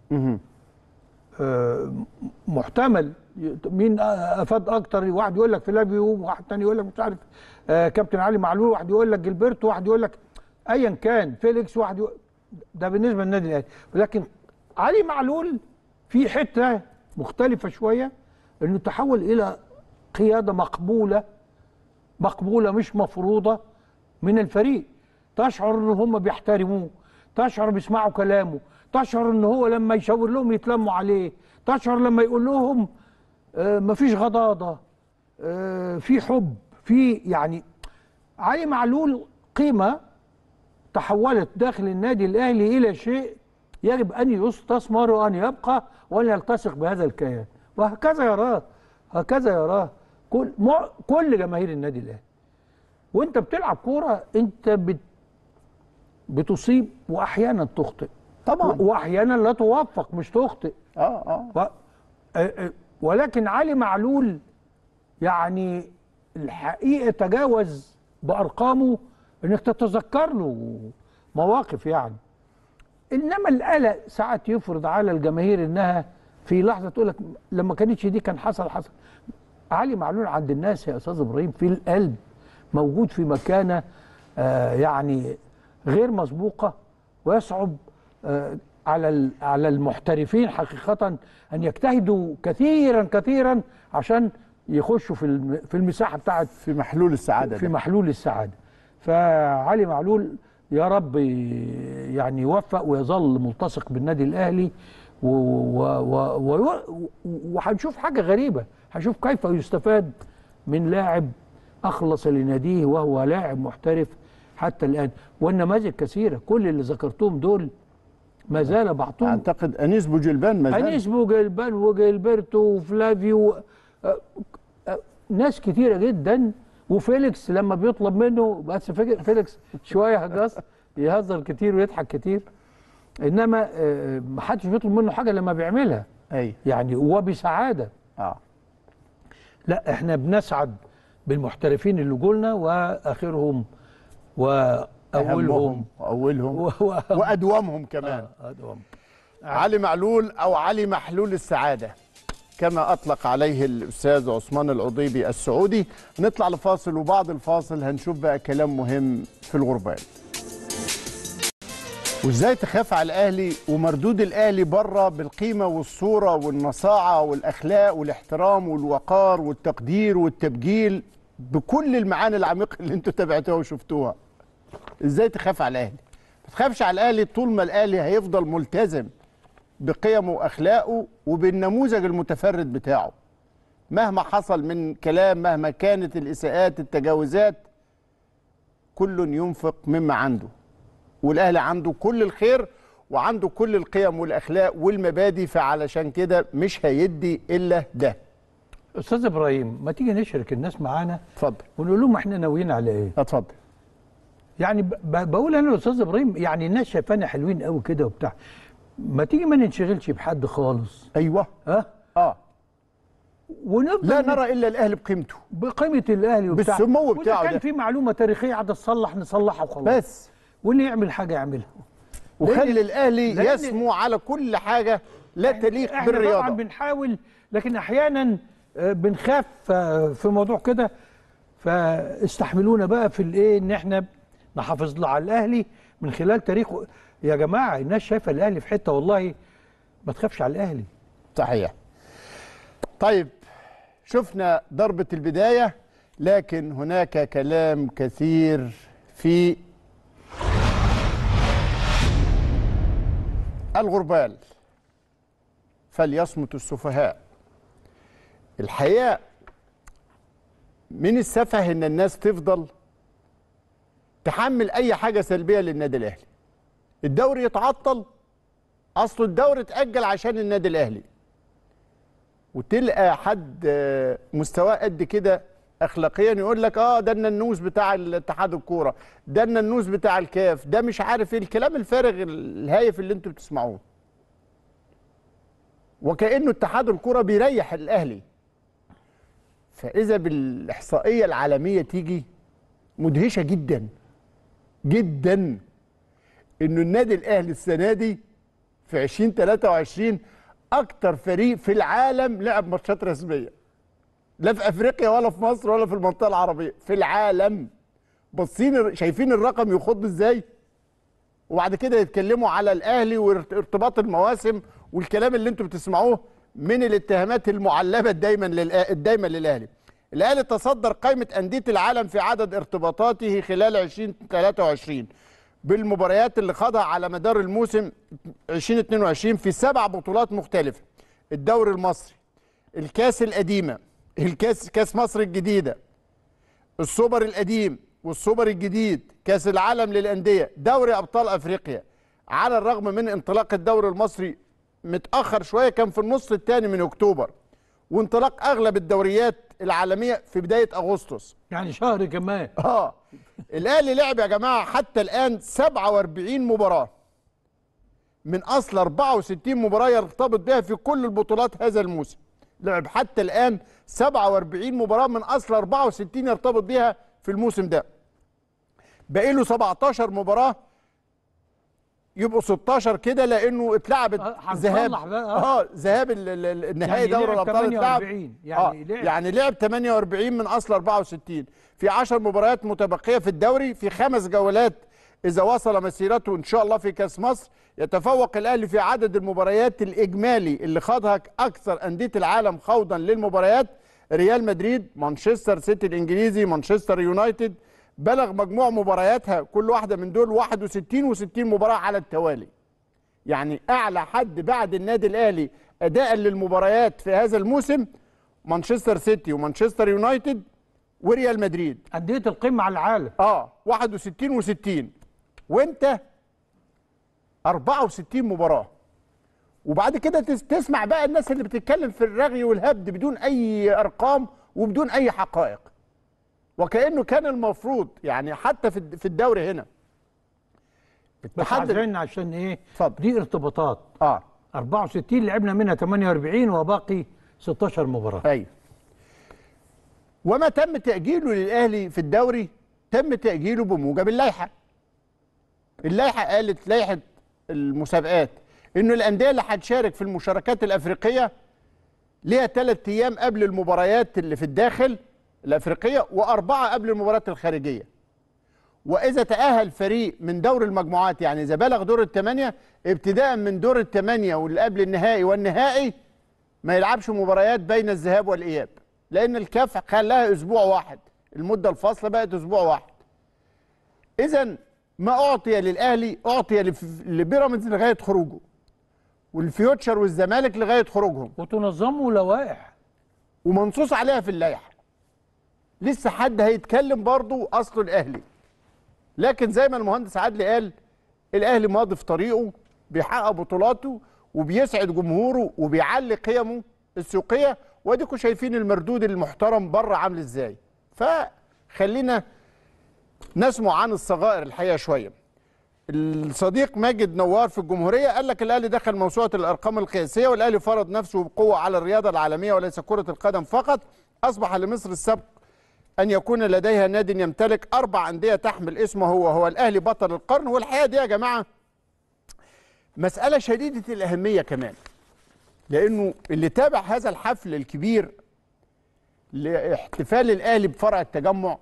S1: آه، محتمل ي- مين افاد اكتر واحد يقول لك فلافيو واحد تاني يقول لك مش عارف آه، كابتن علي معلول واحد يقول لك جilberto واحد يقول لك ايا كان فيليكس واحد يقول ده بالنسبه للنادي الاهلي ولكن علي معلول في حته مختلفه شويه انه تحول الى قياده مقبوله مقبوله مش مفروضه من الفريق تشعر ان هم بيحترموه تشعر بيسمعوا كلامه تشعر ان هو لما يشاور لهم يتلموا عليه تشعر لما يقول لهم آه مفيش غضاضه آه في حب في يعني علي معلول قيمه تحولت داخل النادي الاهلي الى شيء يجب ان يستثمر وان يبقى وان يلتصق بهذا الكيان وهكذا يراه هكذا يراه كل مع كل جماهير النادي الاهلي وانت بتلعب كوره انت بت بتصيب واحيانا تخطئ
S2: طبعا
S1: واحيانا لا توفق مش تخطئ
S2: اه اه
S1: و... آه، آه، ولكن علي معلول يعني الحقيقه تجاوز بارقامه انك تتذكر له مواقف يعني انما القلق ساعات يفرض على الجماهير انها في لحظه تقول لك لما كانتش دي كان حصل حصل علي معلول عند الناس يا استاذ ابراهيم في القلب موجود في مكانه آه يعني غير مسبوقه ويصعب آه على ال- على المحترفين حقيقه ان يجتهدوا كثيرا كثيرا عشان يخشوا في الم- في المساحه بتاعت
S2: في محلول السعاده
S1: في
S2: ده.
S1: محلول السعاده فعلي معلول يا رب ي- يعني يوفق ويظل ملتصق بالنادي الاهلي و- و- و- و- وهنشوف حاجه غريبه هنشوف كيف يستفاد من لاعب اخلص لناديه وهو لاعب محترف حتى الان والنماذج كثيره كل اللي ذكرتهم دول ما زال بعضهم
S2: اعتقد انيس بوجلبان ما زال
S1: انيس بوجلبان وجيلبرتو وفلافيو آه، آه، ناس كتيره جدا وفيليكس لما بيطلب منه بس فيك- فيليكس شويه هجاص يهزر كتير ويضحك كتير انما آه، ما حدش بيطلب منه حاجه لما بيعملها
S2: اي
S1: يعني وبسعاده
S2: اه
S1: لا احنا بنسعد بالمحترفين اللي جولنا واخرهم واولهم
S2: واولهم
S1: و- و-
S2: وادومهم كمان
S1: آه، أدوم.
S2: علي معلول او علي محلول السعاده كما اطلق عليه الاستاذ عثمان العضيبي السعودي نطلع لفاصل وبعد الفاصل هنشوف بقى كلام مهم في الغربال وازاي تخاف على الاهلي ومردود الاهلي بره بالقيمه والصوره والنصاعه والاخلاق والاحترام والوقار والتقدير والتبجيل بكل المعاني العميقه اللي انتوا تابعتوها وشفتوها ازاي تخاف على الاهلي ما تخافش على الاهلي طول ما الاهلي هيفضل ملتزم بقيمه واخلاقه وبالنموذج المتفرد بتاعه مهما حصل من كلام مهما كانت الاساءات التجاوزات كل ينفق مما عنده والاهلي عنده كل الخير وعنده كل القيم والاخلاق والمبادئ فعلشان كده مش هيدي الا ده
S1: استاذ ابراهيم ما تيجي نشرك الناس معانا
S2: اتفضل
S1: ونقول لهم احنا ناويين على ايه
S2: اتفضل
S1: يعني ب- ب- بقول انا الاستاذ ابراهيم يعني الناس شايفانا حلوين قوي كده وبتاع ما تيجي ما ننشغلش بحد خالص
S2: ايوه
S1: ها
S2: اه
S1: ونفضل
S2: لا نرى الا الاهلي بقيمته
S1: بقيمه الاهلي وبتاع
S2: بالسمو
S1: وإذا
S2: بتاعه
S1: كان
S2: ده.
S1: في معلومه تاريخيه عايز تصلح نصلحها وخلاص
S2: بس
S1: واللي يعمل حاجه يعملها
S2: وخلي الاهلي
S1: لأن-
S2: يسمو على كل حاجه لا تليق
S1: احنا طبعا
S2: بالرياضه
S1: بنحاول لكن احيانا آه، بنخاف آه، في موضوع كده فاستحملونا بقى في الايه ان احنا نحافظ له على الاهلي من خلال تاريخه يا جماعه الناس شايفه الاهلي في حته والله ما تخافش على الاهلي
S2: صحيح طيب شفنا ضربة البداية لكن هناك كلام كثير في الغربال فليصمت السفهاء الحقيقة من السفه ان الناس تفضل تحمل اي حاجة سلبية للنادي الاهلي الدوري يتعطل اصل الدوري اتأجل عشان النادي الاهلي وتلقى حد آه، مستواه قد كده اخلاقيا يقول لك اه ده الننوس بتاع الاتحاد الكوره ده الننوس بتاع الكاف ده مش عارف ايه الكلام الفارغ الهايف اللي انتوا بتسمعوه وكانه اتحاد الكوره بيريح الاهلي فاذا بالاحصائيه العالميه تيجي مدهشه جدا جدا انه النادي الاهلي السنه دي في 2023 اكتر فريق في العالم لعب ماتشات رسميه لا في افريقيا ولا في مصر ولا في المنطقه العربيه في العالم باصين شايفين الرقم يخض ازاي وبعد كده يتكلموا على الاهلي وارتباط المواسم والكلام اللي انتم بتسمعوه من الاتهامات المعلبه دايما للأ... دايما للاهلي الاهلي تصدر قائمه انديه العالم في عدد ارتباطاته خلال 2023 بالمباريات اللي خاضها على مدار الموسم 2022 في سبع بطولات مختلفه الدوري المصري الكاس القديمه الكاس كاس مصر الجديده السوبر القديم والسوبر الجديد كاس العالم للانديه دوري ابطال افريقيا على الرغم من انطلاق الدوري المصري متاخر شويه كان في النص الثاني من اكتوبر وانطلاق اغلب الدوريات العالميه في بدايه اغسطس
S1: يعني شهر كمان
S2: اه الاهلي لعب يا جماعه حتى الان 47 مباراه من اصل 64 مباراه يرتبط بها في كل البطولات هذا الموسم لعب حتى الان 47 مباراه من اصل 64 يرتبط بها في الموسم ده باقي له 17 مباراه يبقوا 16 كده لانه اتلعبت
S1: آه، هنصلح
S2: ذهاب
S1: بقى، آه.
S2: اه ذهاب ال- ال- ال- النهائي
S1: يعني
S2: دوري
S1: لعب
S2: الابطال اتلعب
S1: 48
S2: يعني
S1: يعني
S2: لعب
S1: لعب.
S2: يعني لعب 48 من اصل 64 في 10 مباريات متبقيه في الدوري في خمس جولات اذا وصل مسيرته ان شاء الله في كاس مصر يتفوق الاهلي في عدد المباريات الاجمالي اللي خاضها اكثر انديه العالم خوضا للمباريات ريال مدريد مانشستر سيتي الانجليزي مانشستر يونايتد بلغ مجموع مبارياتها كل واحده من دول 61 و60 مباراه على التوالي يعني اعلى حد بعد النادي الاهلي اداء للمباريات في هذا الموسم مانشستر سيتي ومانشستر يونايتد وريال مدريد
S1: انديه القمه على العالم
S2: اه 61 و60 وانت 64 مباراه وبعد كده تس- تسمع بقى الناس اللي بتتكلم في الرغي والهبد بدون اي ارقام وبدون اي حقائق وكانه كان المفروض يعني حتى في الد- في الدوري هنا
S1: بس
S2: اتحاد ال-
S1: عايزين عشان ايه
S2: اتفضل.
S1: دي ارتباطات
S2: اه
S1: 64 لعبنا منها 48 وباقي 16 مباراه
S2: ايوه وما تم تأجيله للأهلي في الدوري تم تأجيله بموجب اللائحة اللائحة قالت لائحة المسابقات إنه الأندية اللي هتشارك في المشاركات الأفريقية ليها ثلاث أيام قبل المباريات اللي في الداخل الأفريقية وأربعة قبل المباريات الخارجية وإذا تأهل فريق من دور المجموعات يعني إذا بلغ دور الثمانية ابتداء من دور الثمانية واللي قبل النهائي والنهائي ما يلعبش مباريات بين الذهاب والإياب لأن الكاف خلاها أسبوع واحد المدة الفاصلة بقت أسبوع واحد إذا ما أعطي للأهلي أعطي لف- لبيراميدز لغاية خروجه والفيوتشر والزمالك لغاية خروجهم
S1: وتنظموا لوائح
S2: ومنصوص عليها في اللائحه لسه حد هيتكلم برضه اصله الاهلي لكن زي ما المهندس عادل قال الاهلي ماضي في طريقه بيحقق بطولاته وبيسعد جمهوره وبيعلي قيمه السوقيه واديكم شايفين المردود المحترم بره عامل ازاي فخلينا نسمع عن الصغائر الحقيقه شويه الصديق ماجد نوار في الجمهوريه قال لك الاهلي دخل موسوعه الارقام القياسيه والاهلي فرض نفسه بقوه على الرياضه العالميه وليس كره القدم فقط اصبح لمصر السبق ان يكون لديها ناد يمتلك اربع انديه تحمل اسمه هو هو الاهلي بطل القرن والحقيقه دي يا جماعه مساله شديده الاهميه كمان لانه اللي تابع هذا الحفل الكبير لاحتفال الاهلي بفرع التجمع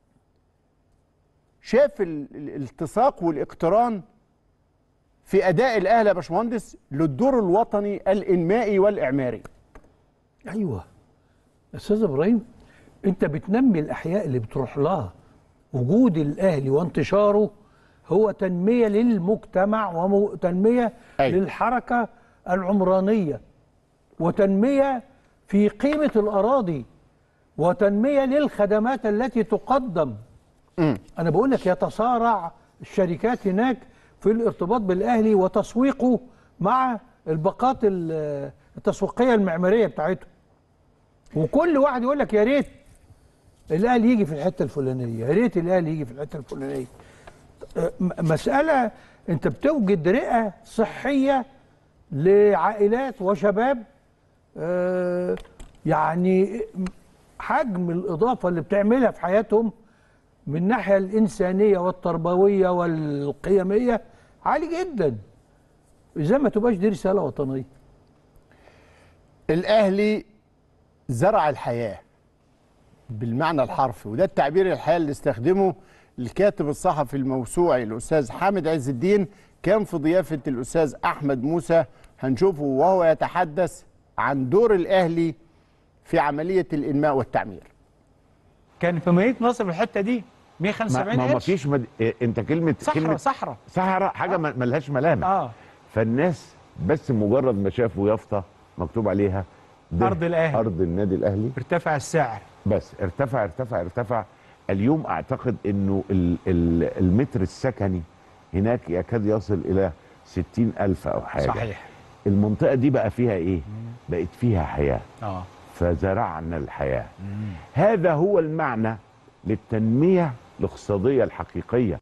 S2: شاف ال- ال- الالتصاق والاقتران في اداء الاهلي يا باشمهندس للدور الوطني الانمائي والاعماري
S1: ايوه استاذ ابراهيم انت بتنمي الاحياء اللي بتروح لها وجود الاهلي وانتشاره هو تنميه للمجتمع وتنميه
S2: أيوة.
S1: للحركه العمرانيه وتنميه في قيمه الاراضي وتنميه للخدمات التي تقدم انا بقول لك يتصارع الشركات هناك في الارتباط بالاهلي وتسويقه مع الباقات ال- التسويقيه المعماريه بتاعته وكل واحد يقول لك يا ريت الاهلي يجي في الحته الفلانيه يا ريت الاهلي يجي في الحته الفلانيه أه، م- مساله انت بتوجد رئه صحيه لعائلات وشباب آه، يعني حجم الاضافه اللي بتعملها في حياتهم من الناحيه الانسانيه والتربويه والقيميه عالي جدا ازاي ما تبقاش دي رساله وطنيه
S2: الاهلي زرع الحياه بالمعنى الحرفي وده التعبير الحقيقي اللي استخدمه الكاتب الصحفي الموسوعي الاستاذ حامد عز الدين كان في ضيافه الاستاذ احمد موسى هنشوفه وهو يتحدث عن دور الاهلي في عمليه الانماء والتعمير
S4: كان في مدينه نصر في الحته دي
S5: ما
S4: 175
S5: ما ما
S4: قرش
S5: فيش مد... إيه، انت كلمه
S4: صحراء
S5: كلمه
S4: صحراء
S5: صحراء حاجه ما ملهاش ملامح
S4: اه
S5: فالناس بس مجرد ما شافوا يافطه مكتوب عليها ده
S4: أرض الأهلي.
S5: ارض النادي الاهلي
S4: ارتفع السعر
S5: بس ارتفع ارتفع ارتفع اليوم اعتقد انه ال ال المتر السكني هناك يكاد يصل الى ستين الف او حاجه
S4: صحيح
S5: المنطقه دي بقى فيها ايه بقت فيها حياه
S4: اه
S5: فزرعنا الحياه هذا هو المعنى للتنميه الاقتصاديه الحقيقيه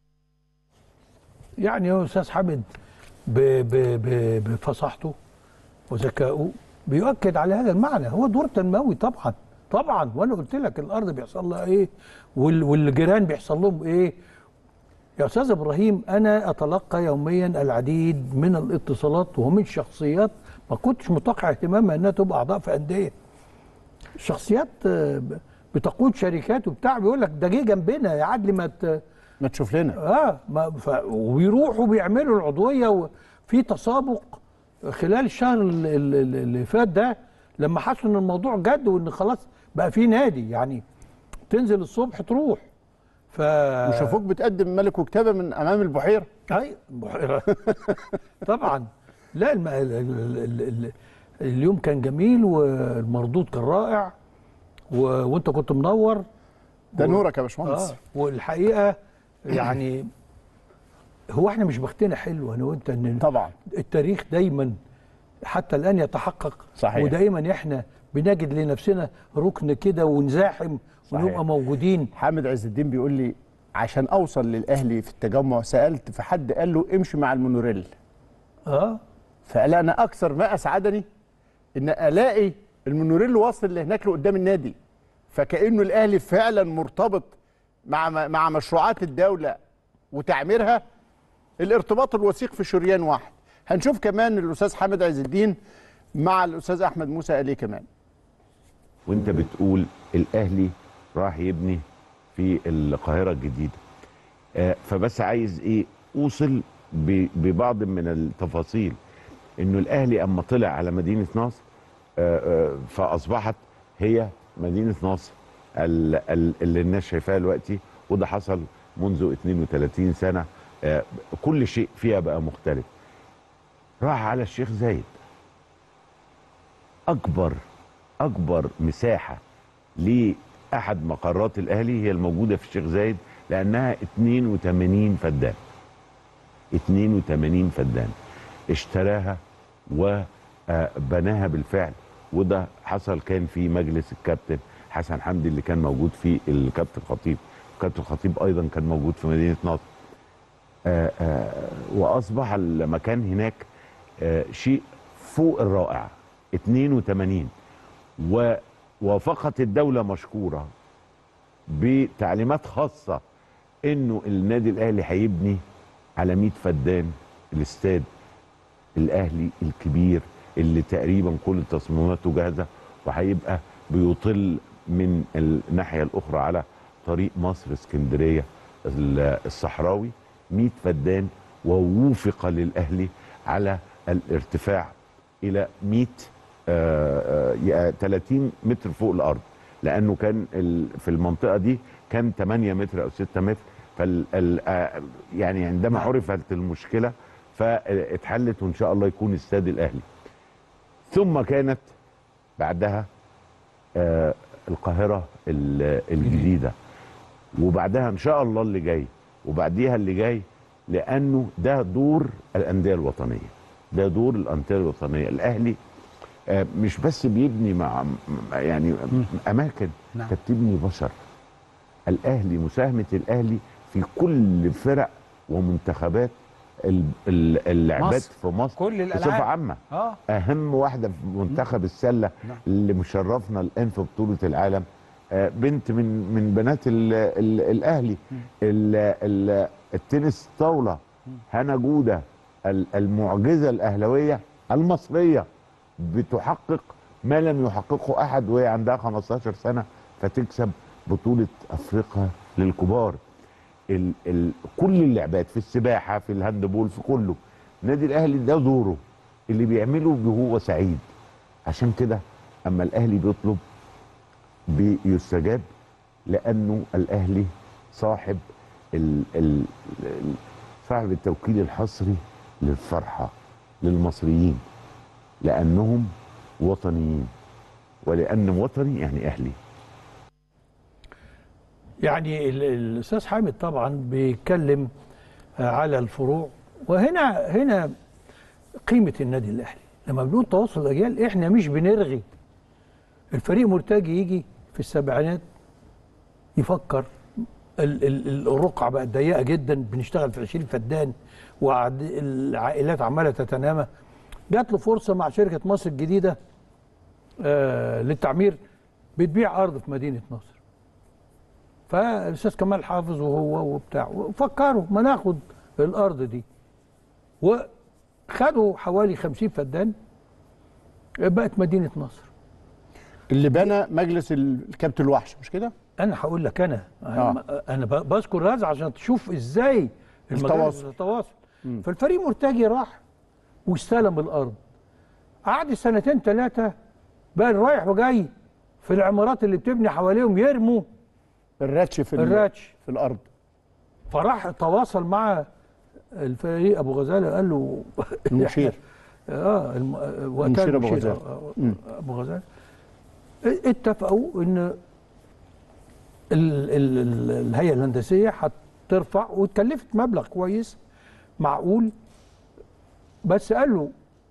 S1: يعني يا استاذ حامد ب- ب- ب- بفصاحته وذكائه بيؤكد على هذا المعنى هو دور تنموي طبعا طبعا وانا قلت لك الارض بيحصل لها ايه وال- والجيران بيحصل لهم ايه يا استاذ ابراهيم انا اتلقى يوميا العديد من الاتصالات ومن شخصيات ما كنتش متوقع اهتمامها انها تبقى اعضاء في انديه شخصيات آه، بتقود شركات وبتاع بيقول لك ده جه جنبنا يا عدلي ما ت-
S2: ما تشوف لنا
S1: اه ما ف... وبيروحوا بيعملوا العضويه وفي تسابق خلال الشهر ال- ال- ال- اللي فات ده لما حسوا ان الموضوع جد وان خلاص بقى في نادي يعني تنزل الصبح تروح ف
S2: وشافوك بتقدم ملك وكتابه من امام البحيره
S1: اي بحيره طبعا لا الم... ال... ال... ال... ال... اليوم كان جميل والمردود كان رائع و... وانت كنت منور
S2: ده
S1: و-
S2: نورك يا باشمهندس
S1: اه والحقيقه يعني هو احنا مش بختنا حلو انا وانت ان
S2: طبعا
S1: التاريخ دايما حتى الان يتحقق
S2: صحيح.
S1: ودايما احنا بنجد لنفسنا ركن كده ونزاحم
S2: صحيح.
S1: ونبقى موجودين
S2: حامد عز الدين بيقول لي عشان اوصل للاهلي في التجمع سالت في حد قال له امشي مع المونوريل
S1: اه
S2: فقال انا اكثر ما اسعدني ان الاقي المونوريل واصل لهناك لقدام النادي فكانه الاهلي فعلا مرتبط مع مع مشروعات الدوله وتعميرها الارتباط الوثيق في شريان واحد هنشوف كمان الاستاذ حامد عز الدين مع الاستاذ احمد موسى قال ايه كمان
S5: وانت بتقول الاهلي راح يبني في القاهره الجديده آه، فبس عايز ايه اوصل ب- ببعض من التفاصيل انه الاهلي اما طلع على مدينه نصر آه، آه، فاصبحت هي مدينه نصر ال- ال- اللي الناس شايفاها دلوقتي وده حصل منذ 32 سنه آه، كل شيء فيها بقى مختلف راح على الشيخ زايد اكبر اكبر مساحه لاحد مقرات الاهلي هي الموجوده في الشيخ زايد لانها 82 فدان 82 فدان اشتراها وبناها بالفعل وده حصل كان في مجلس الكابتن حسن حمدي اللي كان موجود فيه الكابتن خطيب الكابتن خطيب ايضا كان موجود في مدينه نصر آه، آه، واصبح المكان هناك آه، شيء فوق الرائع 82 ووافقت الدوله مشكوره بتعليمات خاصه انه النادي الاهلي هيبني على 100 فدان الاستاد الاهلي الكبير اللي تقريبا كل تصميماته جاهزه وهيبقى بيطل من الناحيه الاخرى على طريق مصر اسكندريه ال- الصحراوي 100 فدان ووفق للاهلي على الارتفاع الى 100 آه، آه، يا 30 متر فوق الارض لانه كان ال- في المنطقه دي كان 8 متر او 6 متر فال ال- آه، يعني عندما عرفت المشكله فاتحلت وان شاء الله يكون استاد الاهلي ثم كانت بعدها آه، القاهره ال- الجديده وبعدها ان شاء الله اللي جاي وبعديها اللي جاي لانه ده دور الانديه الوطنيه ده دور الانديه الوطنيه الاهلي آه، مش بس بيبني مع م- يعني اماكن
S4: نعم.
S5: انت بتبني بشر الاهلي مساهمه الاهلي في كل فرق ومنتخبات ال- ال- اللعبات
S4: مصر.
S5: في مصر
S4: كل الألعاب.
S5: بصفه عامه
S4: اه
S5: اهم واحده في منتخب السله
S4: نعم.
S5: اللي مشرفنا الان في بطوله العالم آه، بنت من من بنات ال ال الاهلي ال ال التنس طاوله هنا جوده ال- المعجزه الاهلاويه المصريه بتحقق ما لم يحققه احد وهي عندها 15 سنه فتكسب بطوله افريقيا للكبار ال ال كل اللعبات في السباحه في الهاندبول في كله النادي الاهلي ده دوره اللي بيعمله وهو سعيد عشان كده اما الاهلي بيطلب بيستجاب لانه الاهلي صاحب ال ال ال- صاحب التوكيل الحصري للفرحه للمصريين لانهم وطنيين ولان وطني يعني اهلي
S1: يعني ال- الاستاذ حامد طبعا بيتكلم آه، على الفروع وهنا هنا قيمه النادي الاهلي لما بنقول تواصل الاجيال احنا مش بنرغي الفريق مرتجي يجي في السبعينات يفكر ال- ال- ال- الرقعه بقت ضيقه جدا بنشتغل في 20 فدان والعائلات عماله تتنامى جات له فرصه مع شركه مصر الجديده آه للتعمير بتبيع ارض في مدينه نصر فالاستاذ كمال حافظ وهو وبتاع وفكروا ما ناخد الارض دي وخدوا حوالي 50 فدان بقت مدينه نصر
S2: اللي بنى مجلس الكابتن الوحش مش كده؟
S1: انا هقول لك انا
S2: آه.
S1: انا ب- بذكر هذا عشان تشوف ازاي المجال-
S2: التواصل.
S1: التواصل فالفريق مرتجي راح واستلم الارض قعد سنتين ثلاثه بقى رايح وجاي في العمارات اللي بتبني حواليهم يرموا
S2: الراتش في ال-
S1: الراتش
S2: في الارض
S1: فراح تواصل مع الفريق ابو غزاله قال له
S2: المشير.
S1: اه الم... وقتها
S2: المشير أبو
S1: المشير،
S2: غزالة.
S1: آه، آه، ابو غزاله اتفقوا ان ال... ال... ال... الهيئه الهندسيه هترفع واتكلفت مبلغ كويس معقول بس قال له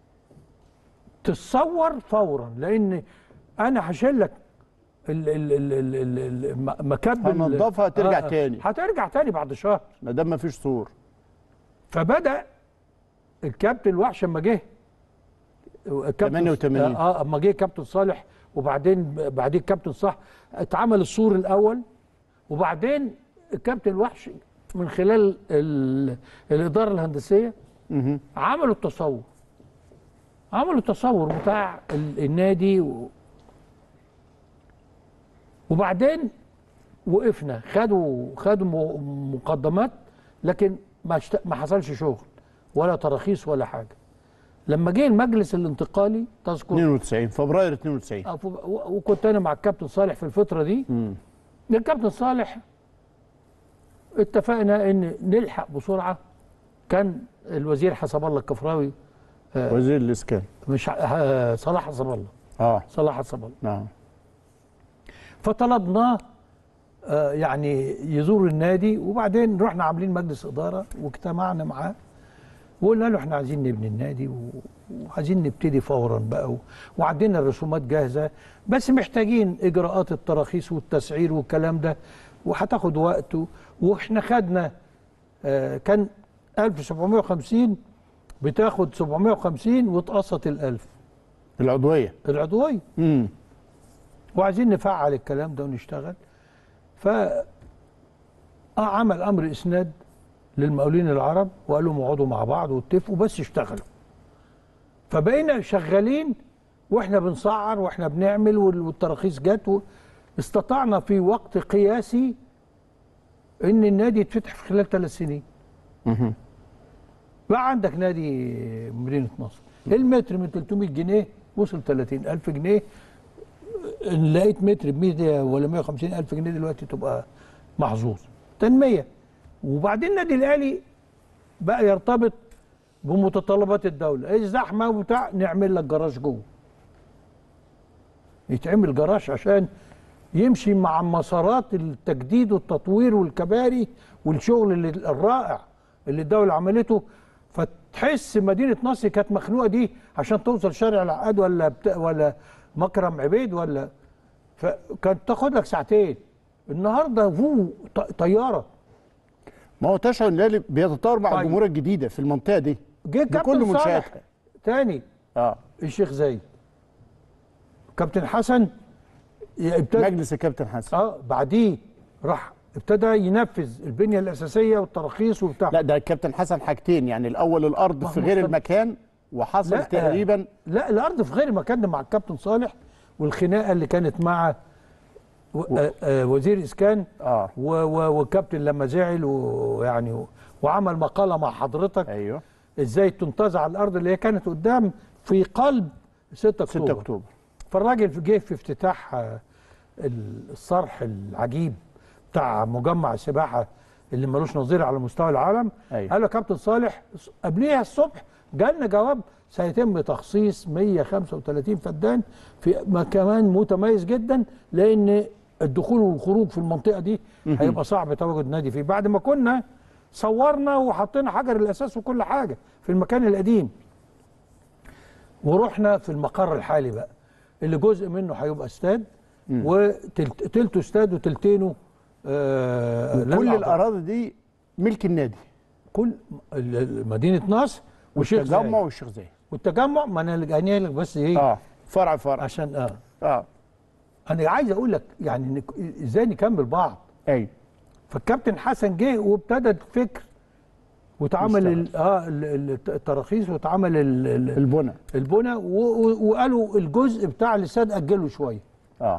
S1: تتصور فورا لان انا هشيل لك ال- ال- ال- ال- ال- الم- مكب ال-
S2: هنضفها ترجع تاني.
S1: هترجع تاني بعد شهر
S2: ما دام ما فيش سور
S1: فبدا الكابتن الوحش اما جه الكابتن
S2: 88.
S1: اه اما جه كابتن صالح وبعدين بعدين كابتن صح اتعمل السور الاول وبعدين الكابتن الوحش من خلال ال- الاداره الهندسيه
S2: مهم.
S1: عملوا التصور عملوا التصور بتاع ال- النادي و... وبعدين وقفنا خدوا خدوا م- مقدمات لكن ما اشت... ما حصلش شغل ولا تراخيص ولا حاجه لما جه المجلس الانتقالي تذكر
S2: 92 فبراير 92
S1: آه، ف- و- وكنت انا مع الكابتن صالح في الفتره دي
S2: مم.
S1: الكابتن صالح اتفقنا ان نلحق بسرعه كان الوزير حسب الله الكفراوي
S2: وزير الاسكان
S1: مش ع- آه، صلاح حسب الله
S2: اه
S1: صلاح حسب الله
S2: نعم
S1: فطلبناه آه، يعني يزور النادي وبعدين رحنا عاملين مجلس اداره واجتمعنا معاه وقلنا له احنا عايزين نبني النادي و... وعايزين نبتدي فورا بقى و- وعندنا الرسومات جاهزه بس محتاجين اجراءات التراخيص والتسعير والكلام ده وهتاخد وقت و- واحنا خدنا آه، كان 1750 بتاخد 750 وتقسط الألف
S2: العضويه
S1: العضوية
S2: امم
S1: وعايزين نفعل الكلام ده ونشتغل ف آه، عمل امر اسناد للمقاولين العرب وقال لهم اقعدوا مع بعض واتفقوا بس اشتغلوا فبقينا شغالين واحنا بنسعر واحنا بنعمل وال- والتراخيص جت و- استطعنا في وقت قياسي ان النادي يتفتح في خلال ثلاث سنين بقى عندك نادي مدينه نصر المتر من 300 جنيه وصل 30 الف جنيه ان لقيت متر ب 100 ولا 150 الف جنيه دلوقتي تبقى محظوظ تنميه وبعدين النادي الاهلي بقى يرتبط بمتطلبات الدوله ايه الزحمه وبتاع نعمل لك جراج جوه يتعمل جراج عشان يمشي مع مسارات التجديد والتطوير والكباري والشغل اللي الرائع اللي الدوله عملته فتحس مدينه نصر كانت مخنوقه دي عشان توصل شارع العقاد ولا بتا ولا مكرم عبيد ولا فكانت تاخد لك ساعتين النهارده فو ط- طياره
S2: ما هو تشعر ان الاهلي بيتطور مع
S1: طيب.
S2: الجمهور الجديده في المنطقه دي
S1: جه
S2: بكل
S1: كابتن صالح
S2: منشاتها
S1: تاني
S2: اه
S1: الشيخ زايد كابتن حسن ابتدى
S2: مجلس الكابتن حسن
S1: اه بعديه راح ابتدى ينفذ البنيه الاساسيه والتراخيص وبتاع
S2: لا ده الكابتن حسن حاجتين يعني الاول الارض
S1: ما
S2: في
S1: هو
S2: غير
S1: طب-
S2: المكان وحصل
S1: لا.
S2: تقريبا
S1: لا الارض في غير مكان ده مع الكابتن صالح والخناقه اللي كانت مع و... آه آه وزير اسكان
S2: اه
S1: و... و... والكابتن لما زعل ويعني و... وعمل مقاله مع حضرتك
S2: ايوه
S1: ازاي تنتزع الارض اللي هي كانت قدام في قلب 6 اكتوبر
S2: 6 اكتوبر
S1: فالراجل جه في افتتاح آه، الصرح العجيب بتاع مجمع السباحه اللي ملوش نظير على مستوى العالم
S2: أيوة.
S1: قال له كابتن صالح قبليها الصبح جالنا جواب سيتم تخصيص 135 فدان في مكان متميز جدا لان الدخول والخروج في المنطقه دي هيبقى صعب تواجد نادي فيه بعد ما كنا صورنا وحطينا حجر الاساس وكل حاجه في المكان القديم ورحنا في المقر الحالي بقى اللي جزء منه هيبقى استاد وتلته استاد وتلتينه آه
S2: كل
S1: للأعضاء.
S2: الاراضي دي ملك النادي
S1: كل ال- ال- مدينه نصر وشيخ
S2: والتجمع
S1: زايد
S2: والشيخ زايد
S1: والتجمع ما انا جاي لك بس ايه
S2: اه فرع فرع
S1: عشان اه
S2: اه
S1: انا عايز اقول لك يعني نك- ازاي نكمل بعض
S2: ايوه
S1: فالكابتن حسن جه وابتدى الفكر واتعمل ال- اه ال- ال- التراخيص واتعمل ال- ال-
S2: البنى
S1: البنى و- و- وقالوا الجزء بتاع الاستاد اجله شويه
S2: اه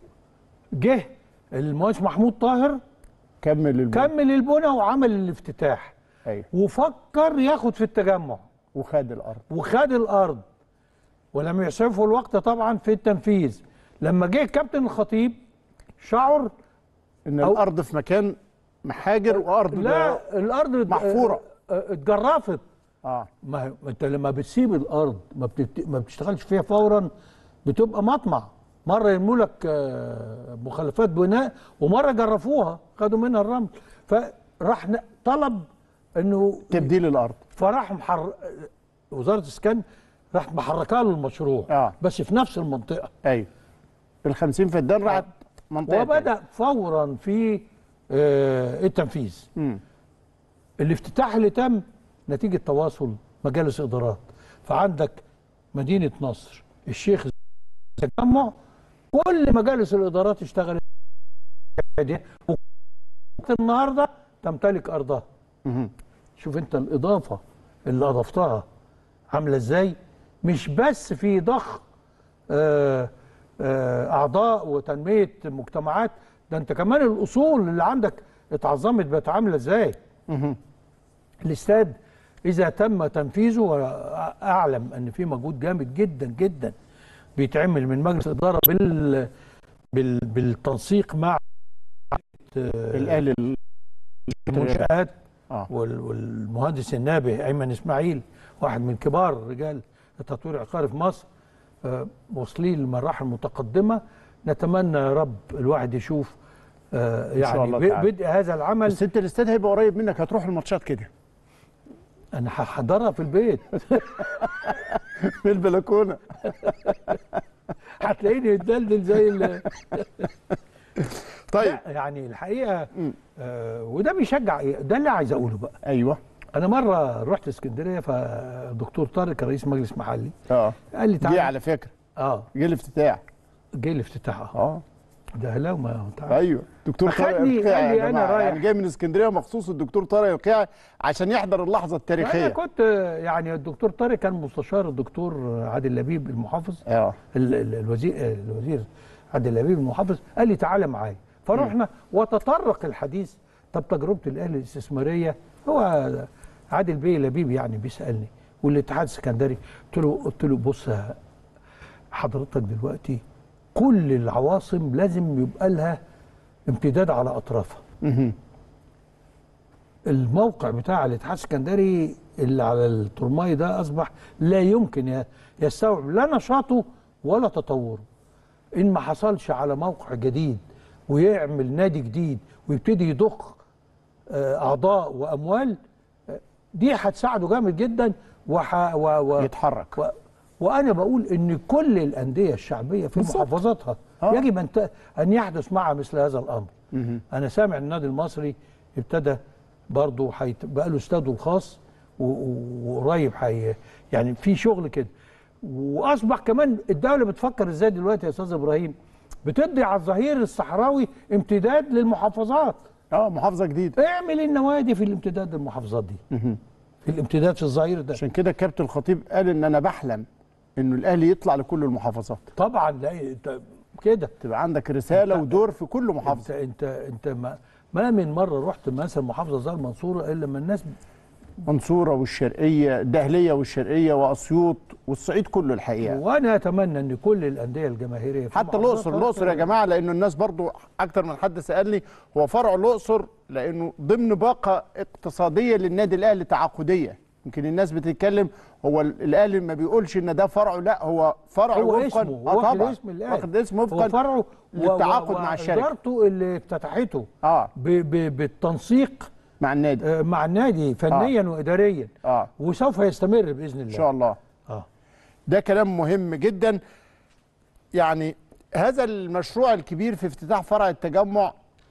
S1: جه المهندس محمود طاهر
S2: كمل البنى
S1: كمل البنى وعمل الافتتاح
S2: ايوه
S1: وفكر ياخد في التجمع
S2: وخد الارض
S1: وخد الارض ولم يسعفه الوقت طبعا في التنفيذ لما جه كابتن الخطيب شعر
S2: ان
S1: أو-
S2: الارض في مكان محاجر وارض
S1: لا الارض ات-
S2: محفورة.
S1: اه، اتجرفت
S2: اه
S1: ما هي- ما انت لما بتسيب الارض ما, بتت... ما بتشتغلش فيها فورا بتبقى مطمع مره يرموا لك اه، مخلفات بناء ومره جرفوها خدوا منها الرمل فراح ن- طلب انه
S2: تبديل الارض
S1: فراح محر... وزاره الاسكان راح محركه له المشروع
S2: آه.
S1: بس في نفس المنطقه
S2: ايوه ال 50 فدان راحت منطقه
S1: وبدا فورا في آه التنفيذ
S2: امم
S1: الافتتاح اللي تم نتيجه تواصل مجالس ادارات فعندك مدينه نصر الشيخ التجمع كل مجالس الادارات اشتغلت دي النهارده تمتلك ارضها
S2: مهم.
S1: شوف انت الاضافه اللي اضفتها عامله ازاي مش بس في ضخ آه، آه، اعضاء وتنميه مجتمعات ده انت كمان الاصول اللي عندك اتعظمت بقت عامله ازاي
S2: مهم.
S1: الاستاد اذا تم تنفيذه واعلم ان في مجهود جامد جدا جدا بيتعمل من مجلس اداره بال بال بالتنسيق مع
S2: الاهلي ال-
S1: المنشآت
S2: اه
S1: وال- والمهندس النابه ايمن اسماعيل واحد من كبار رجال التطوير العقاري في مصر آه، واصلين للمراحل المتقدمه نتمنى يا رب الواحد يشوف آه،
S2: إن شاء
S1: يعني
S2: الله
S1: ب-
S2: تعالى.
S1: بدء هذا العمل
S2: بس انت الاستاد هيبقى قريب منك هتروح الماتشات كده
S1: انا هحضرها في البيت
S2: في البلكونه
S1: هتلاقيني اتدلدل زي ال-
S2: طيب
S1: لا، يعني الحقيقه آه وده بيشجع إيه؟ ده اللي عايز اقوله بقى
S2: ايوه
S1: انا مره رحت اسكندريه فالدكتور طارق كان رئيس مجلس محلي
S2: اه
S1: قال لي
S2: جه
S1: تعالى
S2: على فكره
S1: اه
S2: جه الافتتاح
S1: جه الافتتاح اه
S2: اه
S1: ده لو ما تعال.
S2: ايوه دكتور طارق
S1: فخدني
S2: القيعي
S1: قال لي
S2: يا
S1: أنا
S2: جماعه
S1: رايح.
S2: يعني جاي من اسكندريه مخصوص الدكتور طارق القيعي عشان يحضر اللحظه
S1: انا
S2: التاريخيه
S1: كنت آه، يعني الدكتور طارق كان مستشار الدكتور عادل لبيب المحافظ
S2: اه
S1: ال- ال- الوزير الوزير عادل لبيب المحافظ قال لي تعالى معايا فرحنا وتطرق الحديث طب تجربه الاهلي الاستثماريه هو عادل بيه لبيب يعني بيسالني والاتحاد السكندري قلت له قلت له بص يا حضرتك دلوقتي كل العواصم لازم يبقى لها امتداد على اطرافها الموقع بتاع الاتحاد السكندري اللي على الترماي ده اصبح لا يمكن ي- يستوعب لا نشاطه ولا تطوره ان ما حصلش على موقع جديد ويعمل نادي جديد ويبتدي يضخ آه، اعضاء واموال آه، دي هتساعده جامد جدا وح و و
S2: يتحرك
S1: و وانا بقول ان كل الانديه الشعبيه في
S2: بالظبط.
S1: محافظاتها
S2: آه.
S1: يجب ان ت- ان يحدث معها مثل هذا الامر انا سامع النادي المصري ابتدى برضه حيت... بقى له استاده الخاص و- و- وقريب حي... يعني في شغل كده واصبح كمان الدوله بتفكر ازاي دلوقتي يا استاذ ابراهيم بتدي على الظهير الصحراوي امتداد للمحافظات
S2: اه محافظه جديده
S1: اعمل النوادي في الامتداد للمحافظات دي في الامتداد في الظهير ده
S2: عشان كده كابتن الخطيب قال ان انا بحلم انه الاهلي يطلع لكل المحافظات
S1: طبعا لا انت كده
S2: تبقى عندك رساله ودور في كل
S1: انت
S2: محافظه
S1: انت انت ما, ما من مره رحت مثلا محافظه زي المنصوره الا لما الناس
S2: منصوره والشرقيه الدهليه والشرقيه واسيوط والصعيد كله الحقيقه
S1: وانا اتمنى ان كل الانديه الجماهيريه في
S2: حتى
S1: محافظاتها
S2: الاقصر الاقصر يا جماعه لانه الناس برضو اكتر من حد سالني هو فرع الاقصر لانه ضمن باقه اقتصاديه للنادي الاهلي تعاقديه يمكن الناس بتتكلم هو ال- الاهلي ما بيقولش ان ده فرعه لا هو فرع
S1: هو
S2: وفقا
S1: اسمه
S2: آه
S1: واخد
S2: طبعا
S1: اسم الاهلي
S2: واخد اسم
S1: هو
S2: وفقا
S1: فرعه
S2: للتعاقد مع الشركه
S1: ادارته اللي افتتحته
S2: اه
S1: ب ب بالتنسيق
S2: مع النادي
S1: آه، مع النادي فنيا واداريا
S2: اه
S1: وسوف يستمر باذن الله
S2: ان شاء الله
S1: اه
S2: ده كلام مهم جدا يعني هذا المشروع الكبير في افتتاح فرع التجمع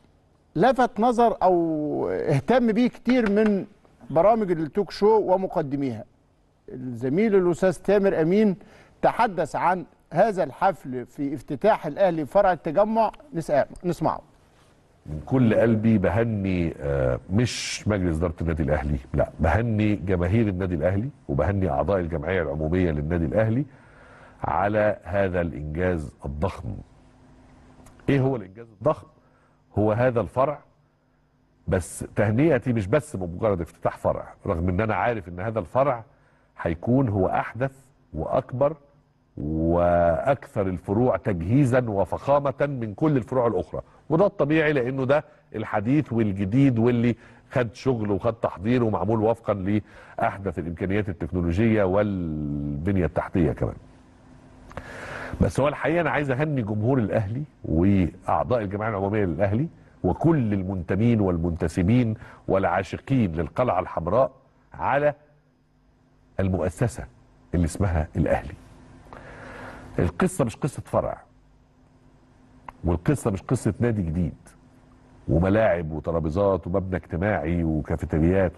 S2: لفت نظر او اهتم بيه كتير من برامج التوك شو ومقدميها الزميل الاستاذ تامر امين تحدث عن هذا الحفل في افتتاح الاهلي فرع التجمع نسمع- نسمعه
S6: من كل قلبي بهني آه، مش مجلس اداره النادي الاهلي لا بهني جماهير النادي الاهلي وبهني اعضاء الجمعيه العموميه للنادي الاهلي على هذا الانجاز الضخم ايه هو الانجاز الضخم هو هذا الفرع بس تهنئتي مش بس بمجرد افتتاح فرع رغم ان انا عارف ان هذا الفرع هيكون هو احدث واكبر واكثر الفروع تجهيزا وفخامه من كل الفروع الاخرى وده الطبيعي لانه ده الحديث والجديد واللي خد شغل وخد تحضير ومعمول وفقا لاحدث الامكانيات التكنولوجيه والبنيه التحتيه كمان بس هو الحقيقه انا عايز اهني جمهور الاهلي واعضاء الجمعيه العموميه للاهلي وكل المنتمين والمنتسبين والعاشقين للقلعه الحمراء على المؤسسه اللي اسمها الاهلي القصه مش قصه فرع والقصه مش قصه نادي جديد وملاعب وترابيزات ومبنى اجتماعي وكافيتريات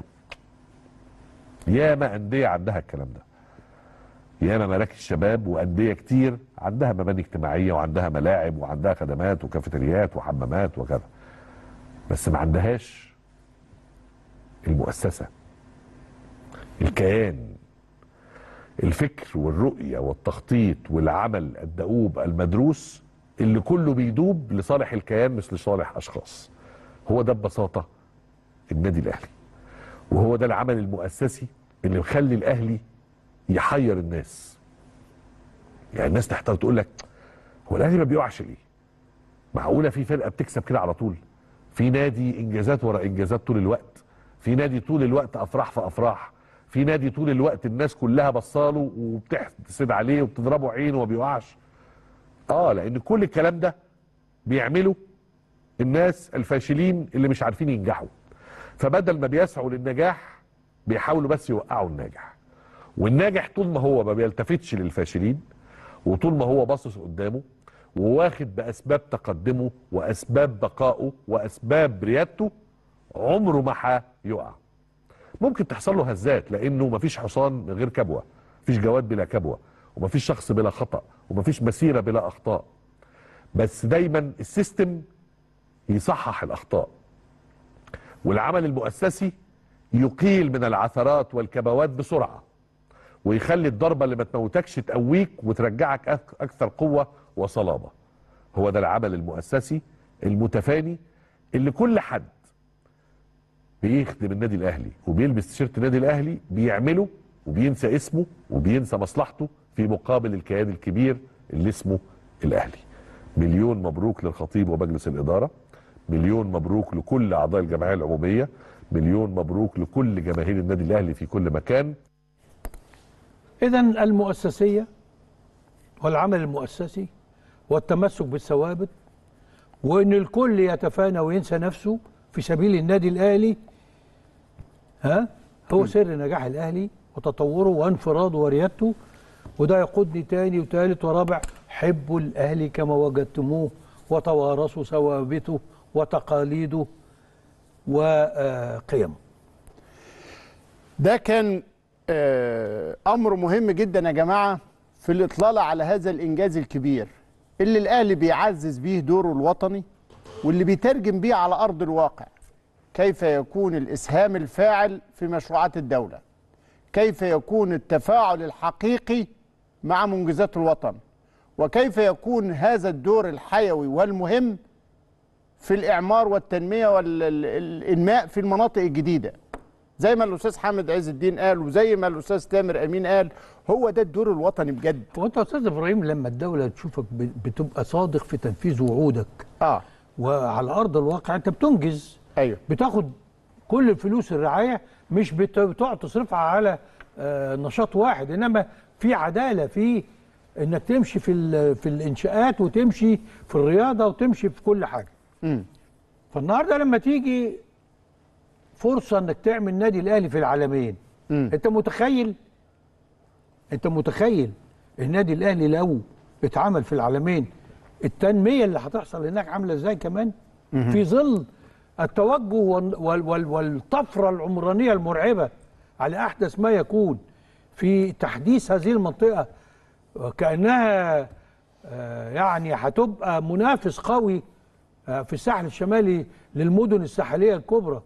S6: ياما انديه عندها الكلام ده ياما مراكز شباب وانديه كتير عندها مباني اجتماعيه وعندها ملاعب وعندها خدمات وكافيتريات وحمامات وكذا بس ما عندهاش المؤسسه الكيان الفكر والرؤيه والتخطيط والعمل الدؤوب المدروس اللي كله بيدوب لصالح الكيان مش لصالح اشخاص هو ده ببساطه النادي الاهلي وهو ده العمل المؤسسي اللي مخلي الاهلي يحير الناس يعني الناس تحتار تقول لك هو الاهلي ما بيقعش ليه معقوله في فرقه بتكسب كده على طول في نادي انجازات ورا انجازات طول الوقت في نادي طول الوقت افراح في افراح في نادي طول الوقت الناس كلها بصاله وبتحسد عليه وبتضربه عين وما بيقعش اه لان كل الكلام ده بيعمله الناس الفاشلين اللي مش عارفين ينجحوا فبدل ما بيسعوا للنجاح بيحاولوا بس يوقعوا الناجح والناجح طول ما هو ما بيلتفتش للفاشلين وطول ما هو باصص قدامه وواخد باسباب تقدمه واسباب بقائه واسباب ريادته عمره ما هيقع ممكن تحصل له هزات لانه مفيش حصان من غير كبوه مفيش جواد بلا كبوه ومفيش شخص بلا خطا ومفيش مسيره بلا اخطاء بس دايما السيستم يصحح الاخطاء والعمل المؤسسي يقيل من العثرات والكبوات بسرعه ويخلي الضربه اللي ما تموتكش تقويك وترجعك أك- اكثر قوه وصلابه هو ده العمل المؤسسي المتفاني اللي كل حد بيخدم النادي الاهلي وبيلبس تيشيرت النادي الاهلي بيعمله وبينسى اسمه وبينسى مصلحته في مقابل الكيان الكبير اللي اسمه الاهلي مليون مبروك للخطيب ومجلس الاداره مليون مبروك لكل اعضاء الجمعيه العموميه مليون مبروك لكل جماهير النادي الاهلي في كل مكان
S1: إذا المؤسسية والعمل المؤسسي والتمسك بالثوابت وإن الكل يتفانى وينسى نفسه في سبيل النادي الأهلي ها هو سر نجاح الأهلي وتطوره وانفراده وريادته وده يقودني تاني وتالت ورابع حبوا الأهلي كما وجدتموه وتوارثوا ثوابته وتقاليده وقيمه
S2: ده كان آه، امر مهم جدا يا جماعه في الاطلاله على هذا الانجاز الكبير اللي الاهلي بيعزز بيه دوره الوطني واللي بيترجم بيه على ارض الواقع كيف يكون الاسهام الفاعل في مشروعات الدوله كيف يكون التفاعل الحقيقي مع منجزات الوطن وكيف يكون هذا الدور الحيوي والمهم في الاعمار والتنميه والانماء في المناطق الجديده زي ما الاستاذ حامد عز الدين قال وزي ما الاستاذ تامر امين قال هو ده الدور الوطني بجد
S1: وانت يا استاذ ابراهيم لما الدوله تشوفك ب- بتبقى صادق في تنفيذ وعودك
S2: اه
S1: وعلى ارض الواقع انت بتنجز
S2: ايوه
S1: بتاخد كل الفلوس الرعايه مش بت- بتقعد تصرفها على آه، نشاط واحد انما في عداله في انك تمشي في ال- في الانشاءات وتمشي في الرياضه وتمشي في كل حاجه
S2: مم.
S1: فالنهارده لما تيجي فرصه انك تعمل نادي الاهلي في العالمين
S2: مم.
S1: انت متخيل انت متخيل النادي الاهلي لو اتعمل في العالمين التنميه اللي هتحصل هناك عامله ازاي كمان في ظل التوجه وال- وال- وال- والطفره العمرانيه المرعبه على احدث ما يكون في تحديث هذه المنطقه كانها آه، يعني هتبقى منافس قوي آه، في الساحل الشمالي للمدن الساحليه الكبرى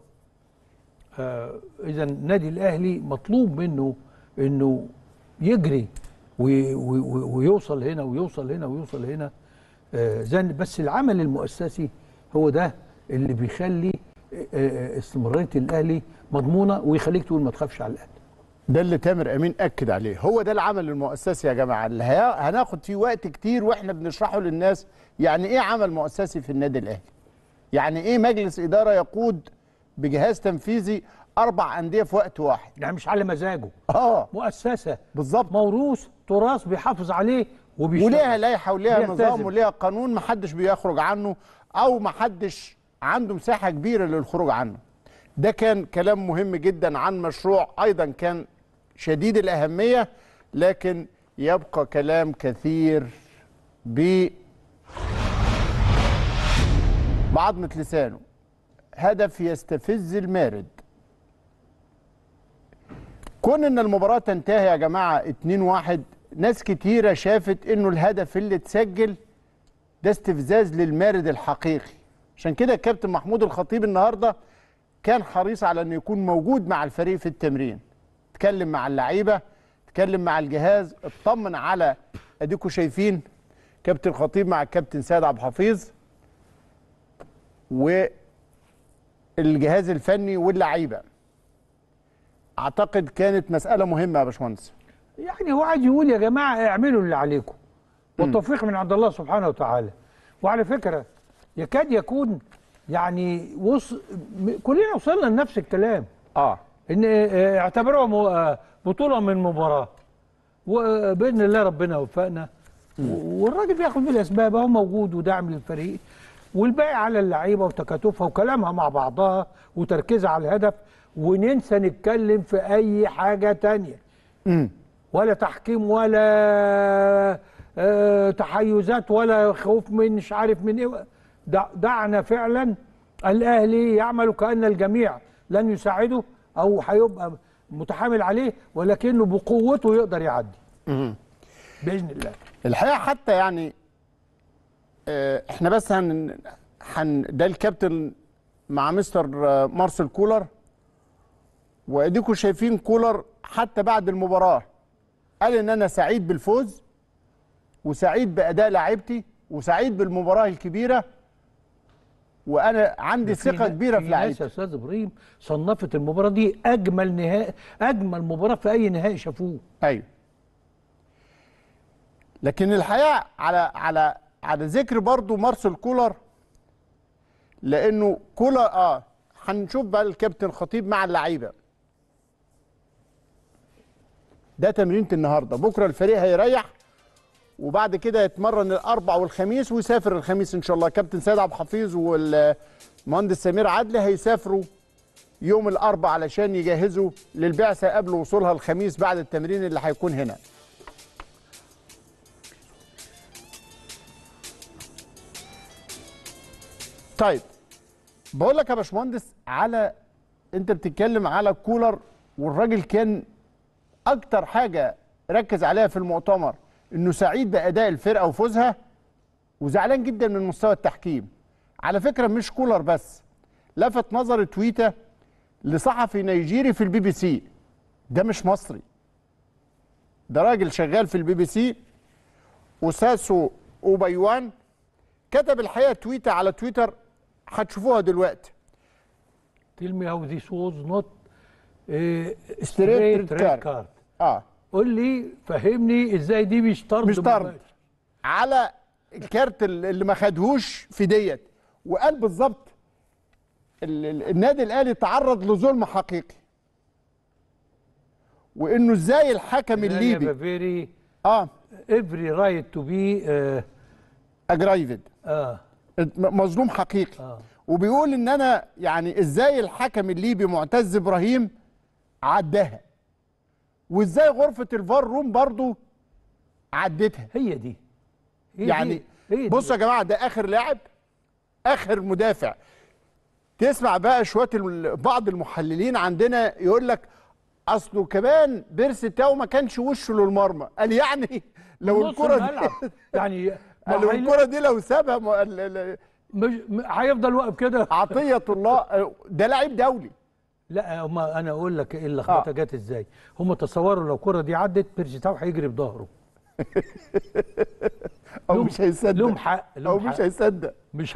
S1: اذا النادي الاهلي مطلوب منه انه يجري وي- وي- وي- ويوصل هنا ويوصل هنا ويوصل هنا آه، زي بس العمل المؤسسي هو ده اللي بيخلي آه، آه، استمراريه الاهلي مضمونه ويخليك تقول ما تخافش على الاهلي
S2: ده اللي تامر امين اكد عليه هو ده العمل المؤسسي يا جماعه اللي هي- هناخد فيه وقت كتير واحنا بنشرحه للناس يعني ايه عمل مؤسسي في النادي الاهلي يعني ايه مجلس اداره يقود بجهاز تنفيذي اربع انديه في وقت واحد
S1: يعني مش على مزاجه
S2: اه
S1: مؤسسه
S2: بالظبط
S1: موروث تراث بيحافظ عليه وبيشتغل
S2: وليها لائحه وليها
S1: بيلتزم.
S2: نظام وليها قانون محدش بيخرج عنه او محدش عنده مساحه كبيره للخروج عنه ده كان كلام مهم جدا عن مشروع ايضا كان شديد الاهميه لكن يبقى كلام كثير ب بعضمة لسانه هدف يستفز المارد كون ان المباراة تنتهي يا جماعة 2-1 ناس كتيرة شافت انه الهدف اللي اتسجل ده استفزاز للمارد الحقيقي عشان كده الكابتن محمود الخطيب النهاردة كان حريص على انه يكون موجود مع الفريق في التمرين اتكلم مع اللعيبة اتكلم مع الجهاز اطمن على اديكم شايفين كابتن الخطيب مع الكابتن سيد عبد الحفيظ والجهاز الفني واللعيبه اعتقد كانت مساله مهمه يا باشمهندس
S1: يعني هو عايز يقول يا جماعه اعملوا اللي عليكم والتوفيق من عند الله سبحانه وتعالى وعلى فكره يكاد يكون يعني وص... م- كلنا وصلنا لنفس الكلام
S2: اه
S1: ان آه، اعتبروها م- آه، بطوله من مباراه وباذن الله ربنا وفقنا و- والراجل بياخد بالاسباب اهو موجود وداعم للفريق والباقي على اللعيبه وتكاتفها وكلامها مع بعضها وتركيزها على الهدف وننسى نتكلم في اي حاجه تانية ولا تحكيم ولا آه، تحيزات ولا خوف من مش عارف من ايه دع- دعنا فعلا الاهلي يعمل كان الجميع لن يساعده او هيبقى متحامل عليه ولكنه بقوته يقدر يعدي باذن الله
S2: الحقيقه حتى يعني آه، احنا بس هن, هن ده الكابتن مع مستر آه، مارسيل كولر واديكم شايفين كولر حتى بعد المباراه قال ان انا سعيد بالفوز وسعيد باداء لاعيبتي وسعيد بالمباراه الكبيره وانا عندي
S1: في
S2: ثقه
S1: نا-
S2: كبيره في
S1: ناس
S2: لعيبتي
S1: يا استاذ ابراهيم صنفت المباراه دي اجمل نهائي اجمل مباراه في اي نهائي شافوه
S2: ايوه لكن الحقيقه على على على ذكر برضو مارسيل كولر لانه كولر اه هنشوف بقى الكابتن خطيب مع اللعيبه ده تمرينة النهارده بكره الفريق هيريح وبعد كده يتمرن الاربع والخميس ويسافر الخميس ان شاء الله كابتن سيد عبد الحفيظ والمهندس سمير عدلي هيسافروا يوم الاربع علشان يجهزوا للبعثه قبل وصولها الخميس بعد التمرين اللي هيكون هنا طيب بقول لك يا باشمهندس على انت بتتكلم على كولر والراجل كان اكتر حاجه ركز عليها في المؤتمر انه سعيد باداء الفرقه وفوزها وزعلان جدا من مستوى التحكيم على فكره مش كولر بس لفت نظر تويته لصحفي نيجيري في البي بي سي ده مش مصري ده راجل شغال في البي بي سي وساسو اوبايوان كتب الحقيقه تويته على تويتر هتشوفوها دلوقتي
S1: tell me how this was not uh,
S2: Straight
S1: straight
S2: card.
S1: red card
S2: اه
S1: قول لي فهمني ازاي دي مش طرد
S2: مش طرد.
S1: مباشر.
S2: على الكارت اللي ما خدهوش في ديت وقال بالظبط ال- ال- النادي الاهلي تعرض لظلم حقيقي وانه ازاي الحكم الليبي
S1: very
S2: اه
S1: every right to be uh,
S2: اجرايفد
S1: اه
S2: مظلوم حقيقي
S1: آه.
S2: وبيقول ان انا يعني ازاي الحكم الليبي معتز ابراهيم عداها وازاي غرفه الفار روم برضو عدتها
S1: هي دي هي
S2: يعني
S1: دي. هي دي.
S2: بصوا يا جماعه ده اخر لاعب اخر مدافع تسمع بقى شويه ال- بعض المحللين عندنا يقول لك اصله كمان بيرسي تاو ما كانش وشه للمرمى قال يعني لو
S1: نص
S2: الكره
S1: الملعب.
S2: دي
S1: يعني ما
S2: قال لو
S1: هي-
S2: الكره دي لو سابها م- ال- ال-
S1: مش م- هيفضل واقف كده
S2: عطيه الله ده لعيب دولي
S1: لا هم انا اقول لك ايه اللخبطه
S2: آه.
S1: جت ازاي هم تصوروا لو الكره دي عدت بيرسي تاو هيجري بظهره
S2: او
S1: لهم-
S2: مش هيصدق
S1: لهم حق
S2: او
S1: لهم
S2: مش
S1: حق.
S2: هيصدق
S1: مش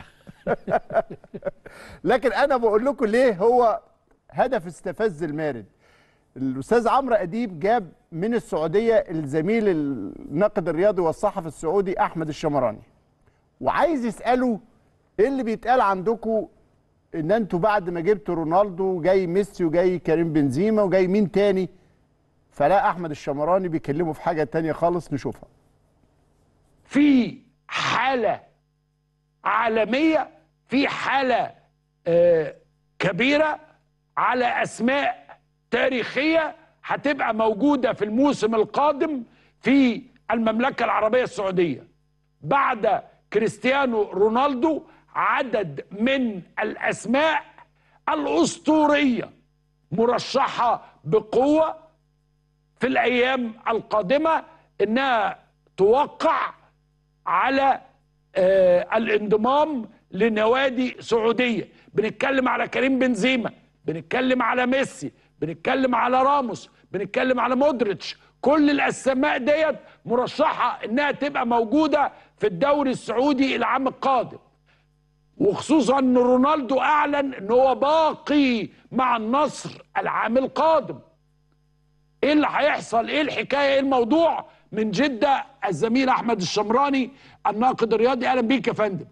S2: لكن انا بقول لكم ليه هو هدف استفز المارد الاستاذ عمرو اديب جاب من السعوديه الزميل الناقد الرياضي والصحفي السعودي احمد الشمراني وعايز يساله ايه اللي بيتقال عندكم ان انتوا بعد ما جبتوا رونالدو جاي ميسي وجاي كريم بنزيما وجاي مين تاني فلا احمد الشمراني بيكلمه في حاجه تانية خالص نشوفها
S7: في حالة عالمية في حالة آه، كبيرة على أسماء تاريخية هتبقى موجودة في الموسم القادم في المملكة العربية السعودية بعد كريستيانو رونالدو عدد من الأسماء الأسطورية مرشحة بقوة في الايام القادمه انها توقع على آه الانضمام لنوادي سعوديه بنتكلم على كريم بنزيما بنتكلم على ميسي بنتكلم على راموس بنتكلم على مودريتش كل الاسماء ديت مرشحه انها تبقى موجوده في الدوري السعودي العام القادم وخصوصا ان رونالدو اعلن ان هو باقي مع النصر العام القادم ايه اللي هيحصل ايه الحكايه ايه الموضوع من جده الزميل احمد الشمراني الناقد الرياضي اهلا بيك يا فندم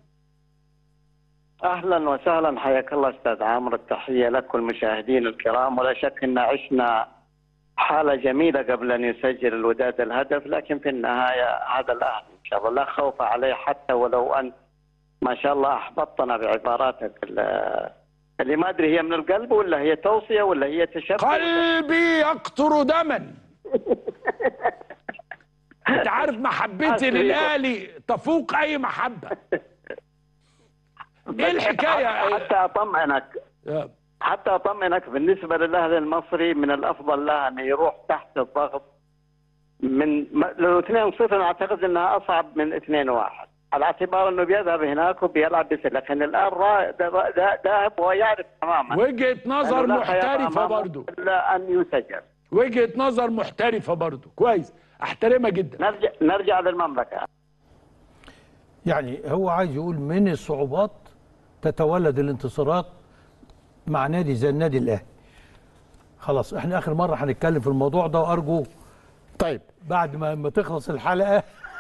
S8: اهلا وسهلا حياك الله استاذ عامر التحيه لك والمشاهدين الكرام ولا شك ان عشنا حاله جميله قبل ان يسجل الوداد الهدف لكن في النهايه هذا الاهلي ان شاء الله لا خوف عليه حتى ولو ان ما شاء الله احبطتنا بعباراتك ال- اللي ما ادري هي من القلب ولا هي توصيه ولا هي تشبه
S7: قلبي يقطر دما انت عارف محبتي للاهلي تفوق اي محبه ايه الحكايه
S8: حتى اطمئنك
S7: يا-
S8: حتى اطمئنك بالنسبه للاهلي المصري من الافضل له ان يروح تحت الضغط من م- لو 2 0 اعتقد انها اصعب من 2 1 على اعتبار انه بيذهب هناك وبيلعب بس لكن الان را- دا- دا- ذاهب وهو يعرف تماما
S7: وجهه نظر
S8: أنه لا خيار
S7: محترفه
S8: أمامه
S7: برضو
S8: الا ان يسجل
S7: وجهه نظر محترفه برضو كويس احترمها جدا
S8: نرجع نرجع للمملكه
S1: يعني هو عايز يقول من الصعوبات تتولد الانتصارات مع نادي زي النادي الاهلي خلاص احنا اخر مره هنتكلم في الموضوع ده وارجو
S2: طيب
S1: بعد ما ما تخلص الحلقه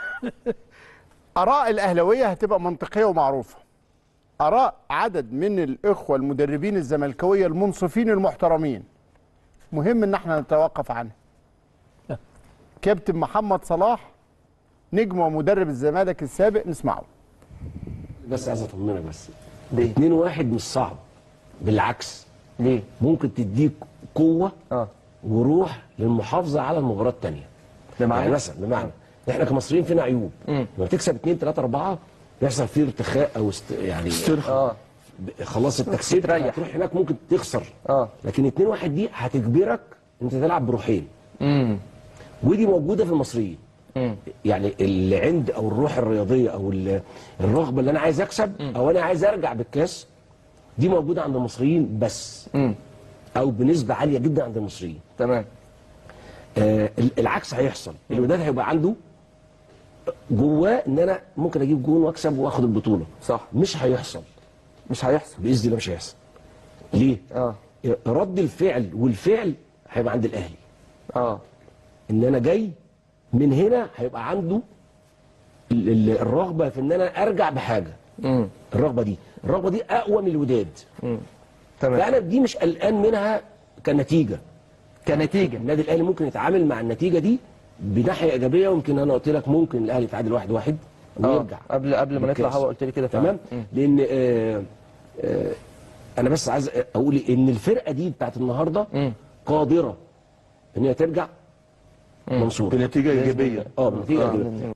S2: اراء الاهلاويه هتبقى منطقيه ومعروفه اراء عدد من الاخوه المدربين الزملكاويه المنصفين المحترمين مهم ان احنا نتوقف عنها كابتن محمد صلاح نجم ومدرب الزمالك السابق نسمعه
S9: بس عايز اطمنك بس ده 2 1 مش صعب بالعكس
S10: ليه؟
S9: ممكن تديك قوه
S10: اه
S9: وروح للمحافظه على المباراه الثانيه
S10: بمعنى؟
S9: يعني مثلا بمعنى احنا كمصريين فينا عيوب لما تكسب 2 3 4 يحصل فيه ارتخاء او است... يعني
S10: اه
S9: ب- خلاص التكسير
S10: تريح.
S9: هتروح هناك ممكن تخسر
S10: اه
S9: لكن 2 1 دي هتجبرك انت تلعب بروحين
S10: امم
S9: ودي موجوده في المصريين
S10: امم
S9: يعني اللي عند او الروح الرياضيه او ال- الرغبه اللي انا عايز اكسب او انا عايز ارجع بالكاس دي موجوده عند المصريين بس
S10: امم
S9: او بنسبه عاليه جدا عند المصريين
S10: تمام
S9: آه ال- العكس هيحصل الوداد هيبقى عنده جواه ان انا ممكن اجيب جون واكسب واخد البطوله
S10: صح
S9: مش هيحصل
S10: مش هيحصل
S9: باذن الله مش هيحصل ليه
S10: اه
S9: رد الفعل والفعل هيبقى عند الاهلي
S10: اه
S9: ان انا جاي من هنا هيبقى عنده ال- ال- الرغبه في ان انا ارجع بحاجه
S10: امم
S9: الرغبه دي الرغبه دي اقوى من الوداد
S10: تمام
S9: فانا دي مش قلقان منها كنتيجه
S10: كنتيجه
S9: النادي الاهلي ممكن يتعامل مع النتيجه دي بناحيه ايجابيه ويمكن انا قلت لك ممكن الاهلي يتعادل واحد واحد
S10: اه
S9: ويرجع
S10: قبل قبل ما نطلع
S9: بالكاس.
S10: هوا قلت لي كده فعلا.
S9: تمام
S10: مم.
S9: لان آه آه انا بس عايز اقول ان الفرقه دي بتاعت النهارده
S10: مم.
S9: قادره ان هي ترجع منصوره
S5: بنتيجه ايجابيه
S9: اه بنتيجه ايجابيه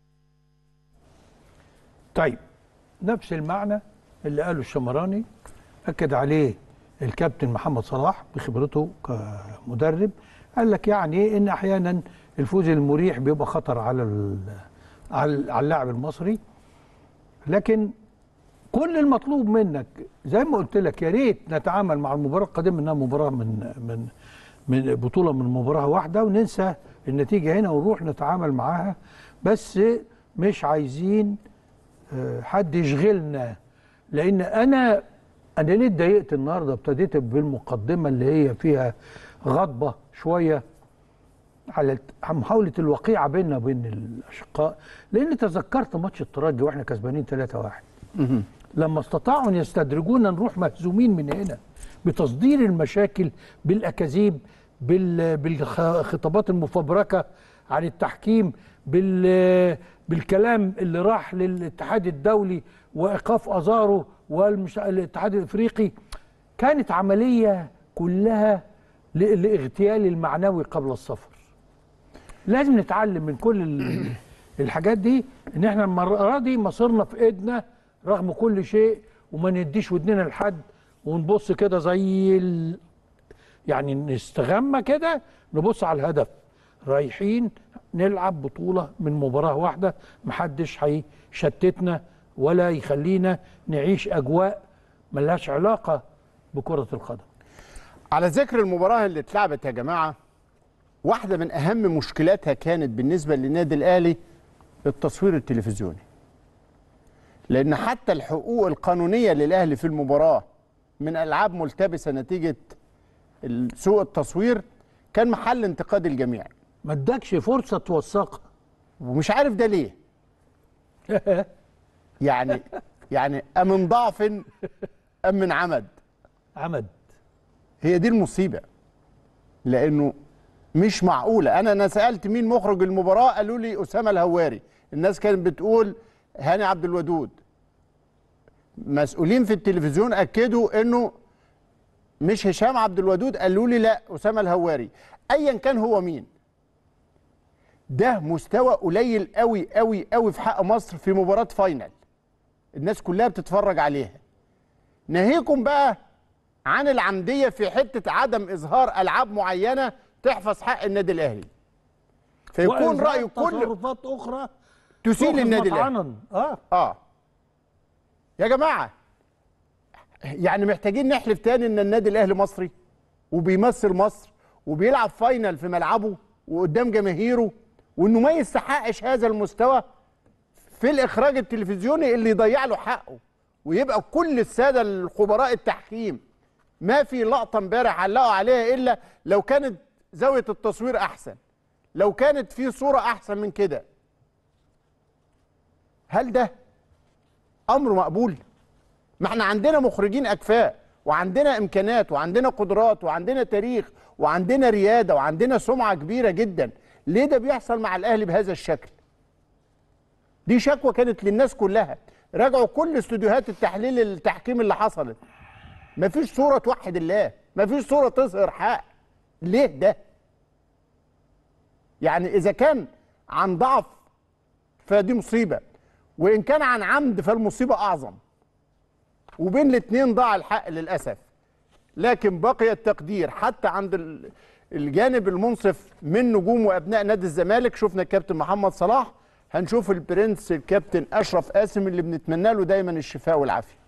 S1: طيب نفس المعنى اللي قاله الشمراني اكد عليه الكابتن محمد صلاح بخبرته كمدرب قال لك يعني ان احيانا الفوز المريح بيبقى خطر على ال- على على اللاعب المصري لكن كل المطلوب منك زي ما قلت لك يا ريت نتعامل مع المباراه القادمه انها مباراه من من من بطوله من مباراه واحده وننسى النتيجه هنا ونروح نتعامل معاها بس مش عايزين آه، حد يشغلنا لان انا انا ليه اتضايقت النهارده ابتديت بالمقدمه اللي هي فيها غضبه شويه على الت- محاوله الوقيعه بيننا وبين الاشقاء لان تذكرت ماتش الترجي واحنا كسبانين 3-1 لما استطاعوا ان يستدرجونا نروح مهزومين من هنا بتصدير المشاكل بالاكاذيب بال- بالخطابات المفبركه عن التحكيم بال بالكلام اللي راح للاتحاد الدولي وايقاف ازارو والاتحاد الافريقي كانت عمليه كلها ل- لاغتيال المعنوي قبل السفر لازم نتعلم من كل ال- الحاجات دي ان احنا المره دي مصيرنا في ايدنا رغم كل شيء وما نديش ودننا لحد ونبص كده زي ال... يعني نستغمى كده نبص على الهدف رايحين نلعب بطولة من مباراة واحدة محدش هيشتتنا ولا يخلينا نعيش أجواء ملهاش علاقة بكرة القدم
S2: على ذكر المباراة اللي اتلعبت يا جماعة واحدة من أهم مشكلاتها كانت بالنسبة للنادي الأهلي التصوير التلفزيوني لأن حتى الحقوق القانونية للأهلي في المباراة من ألعاب ملتبسة نتيجة ال- سوء التصوير كان محل انتقاد الجميع
S1: ما ادكش فرصة توثقها
S2: ومش عارف ده ليه يعني يعني أم من ضعف أم من عمد
S1: عمد
S2: هي دي المصيبة لأنه مش معقولة أنا أنا سألت مين مخرج المباراة قالوا لي أسامة الهواري الناس كانت بتقول هاني عبد الودود مسؤولين في التلفزيون اكدوا انه مش هشام عبد الودود قالوا لي لا اسامه الهواري ايا كان هو مين ده مستوى قليل قوي قوي قوي في حق مصر في مباراه فاينل الناس كلها بتتفرج عليها ناهيكم بقى عن العمديه في حته عدم اظهار العاب معينه تحفظ حق النادي الاهلي فيكون
S1: وإظهار
S2: راي كل
S1: تصرفات اخرى
S2: تسيء
S1: تؤخذ
S2: للنادي الاهلي
S1: مطعنا. اه
S2: اه يا جماعه يعني محتاجين نحلف تاني ان النادي الاهلي مصري وبيمثل مصر وبيلعب فاينل في ملعبه وقدام جماهيره وانه ما يستحقش هذا المستوى في الاخراج التلفزيوني اللي يضيع له حقه ويبقى كل الساده الخبراء التحكيم ما في لقطه امبارح علقوا عليها الا لو كانت زاويه التصوير احسن لو كانت في صوره احسن من كده هل ده امر مقبول ما احنا عندنا مخرجين اكفاء وعندنا امكانات وعندنا قدرات وعندنا تاريخ وعندنا رياده وعندنا سمعه كبيره جدا ليه ده بيحصل مع الاهلي بهذا الشكل دي شكوى كانت للناس كلها راجعوا كل استوديوهات التحليل التحكيم اللي حصلت مفيش صوره توحد الله مفيش صوره تظهر حق ليه ده يعني اذا كان عن ضعف فدي مصيبه وان كان عن عمد فالمصيبه اعظم وبين الاثنين ضاع الحق للاسف لكن بقي التقدير حتى عند ال- الجانب المنصف من نجوم وابناء نادي الزمالك شفنا الكابتن محمد صلاح هنشوف البرنس الكابتن اشرف قاسم اللي بنتمنى له دايما الشفاء والعافيه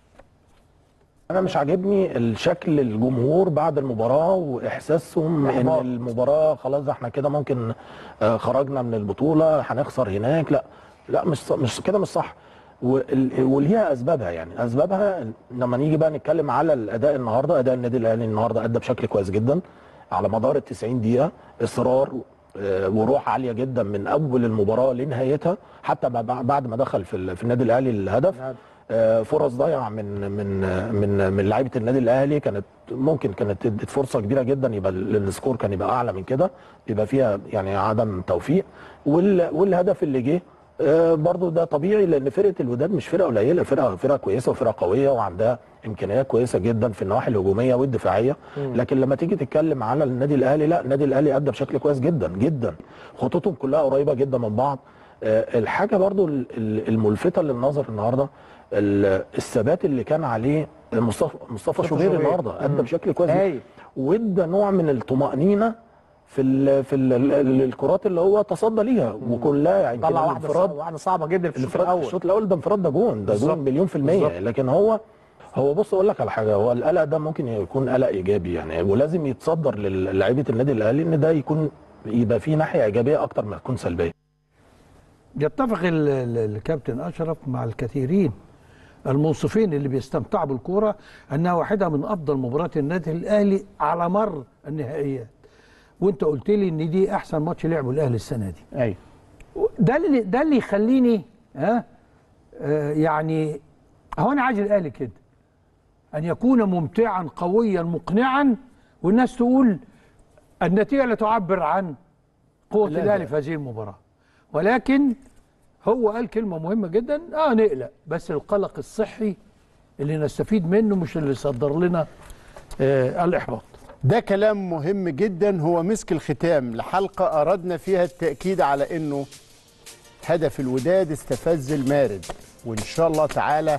S11: انا مش عاجبني الشكل الجمهور بعد المباراه واحساسهم ان
S2: إحباط.
S11: المباراه خلاص احنا كده ممكن آه، خرجنا من البطوله هنخسر هناك لا لا مش ص- مش كده مش صح وال- وليها اسبابها يعني اسبابها لما نيجي بقى نتكلم على الاداء النهارده اداء النادي الاهلي النهارده ادى بشكل كويس جدا على مدار ال 90 دقيقه اصرار آه، وروح عاليه جدا من اول المباراه لنهايتها حتى ب- بعد ما دخل في ال- في النادي الاهلي الهدف آه، فرص ضايعه من من من من لعيبه النادي الاهلي كانت ممكن كانت ادت فرصه كبيره جدا يبقى ال- السكور كان يبقى اعلى من كده يبقى فيها يعني عدم توفيق وال- والهدف اللي جه آه، برضو ده طبيعي لان فرقه الوداد مش فرقه قليله فرقه فرقه كويسه وفرقه قويه وعندها امكانيات كويسه جدا في النواحي الهجوميه والدفاعيه
S12: مم.
S11: لكن لما تيجي تتكلم على النادي الاهلي لا النادي الاهلي ادى بشكل كويس جدا جدا خطوطهم كلها قريبه جدا من بعض آه، الحاجه برضو ال- ال- الملفته للنظر النهارده ال- الثبات اللي كان عليه مصطفى مصطفى شوبير
S12: شوبير.
S11: النهارده ادى
S12: مم.
S11: بشكل كويس
S12: هايل.
S11: وادى نوع من الطمانينه في ال في ال ال- الكرات اللي هو تصدى ليها وكلها يمكن
S10: طلع واحده
S11: الانفراد
S10: صعبة واحده صعبه جدا في الشوط
S11: الانفراد
S10: الاول
S11: الشوط الاول ده انفراد ده جون ده
S10: بالظبط.
S11: جون مليون في الميه
S10: بالظبط.
S11: لكن هو هو بص اقول لك على حاجه هو القلق ده ممكن يكون قلق ايجابي يعني ولازم يتصدر للاعيبه النادي الاهلي ان ده يكون يبقى فيه ناحيه ايجابيه اكتر ما تكون سلبيه
S1: يتفق ال- ال- الكابتن اشرف مع الكثيرين المنصفين اللي بيستمتعوا بالكوره انها واحده من افضل مباريات النادي الاهلي على مر النهائيات وانت قلت لي ان دي احسن ماتش لعبه الاهلي السنه دي
S2: ايوه
S1: ده اللي ده اللي يخليني ها آه يعني هو انا عايز الاهلي كده ان يكون ممتعا قويا مقنعا والناس تقول النتيجه لا تعبر عن قوه
S12: لا،
S1: الاهلي
S12: لا.
S1: في هذه المباراه ولكن هو قال كلمه مهمه جدا اه نقلق بس القلق الصحي اللي نستفيد منه مش اللي يصدر لنا آه الاحباط
S2: ده كلام مهم جدا هو مسك الختام لحلقة أردنا فيها التأكيد على أنه هدف الوداد استفز المارد وإن شاء الله تعالى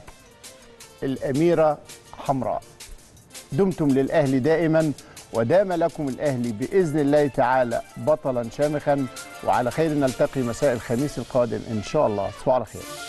S2: الأميرة حمراء دمتم للأهلي دائما ودام لكم الأهلي بإذن الله تعالى بطلا شامخا وعلى خير نلتقي مساء الخميس القادم إن شاء الله تصبحوا على خير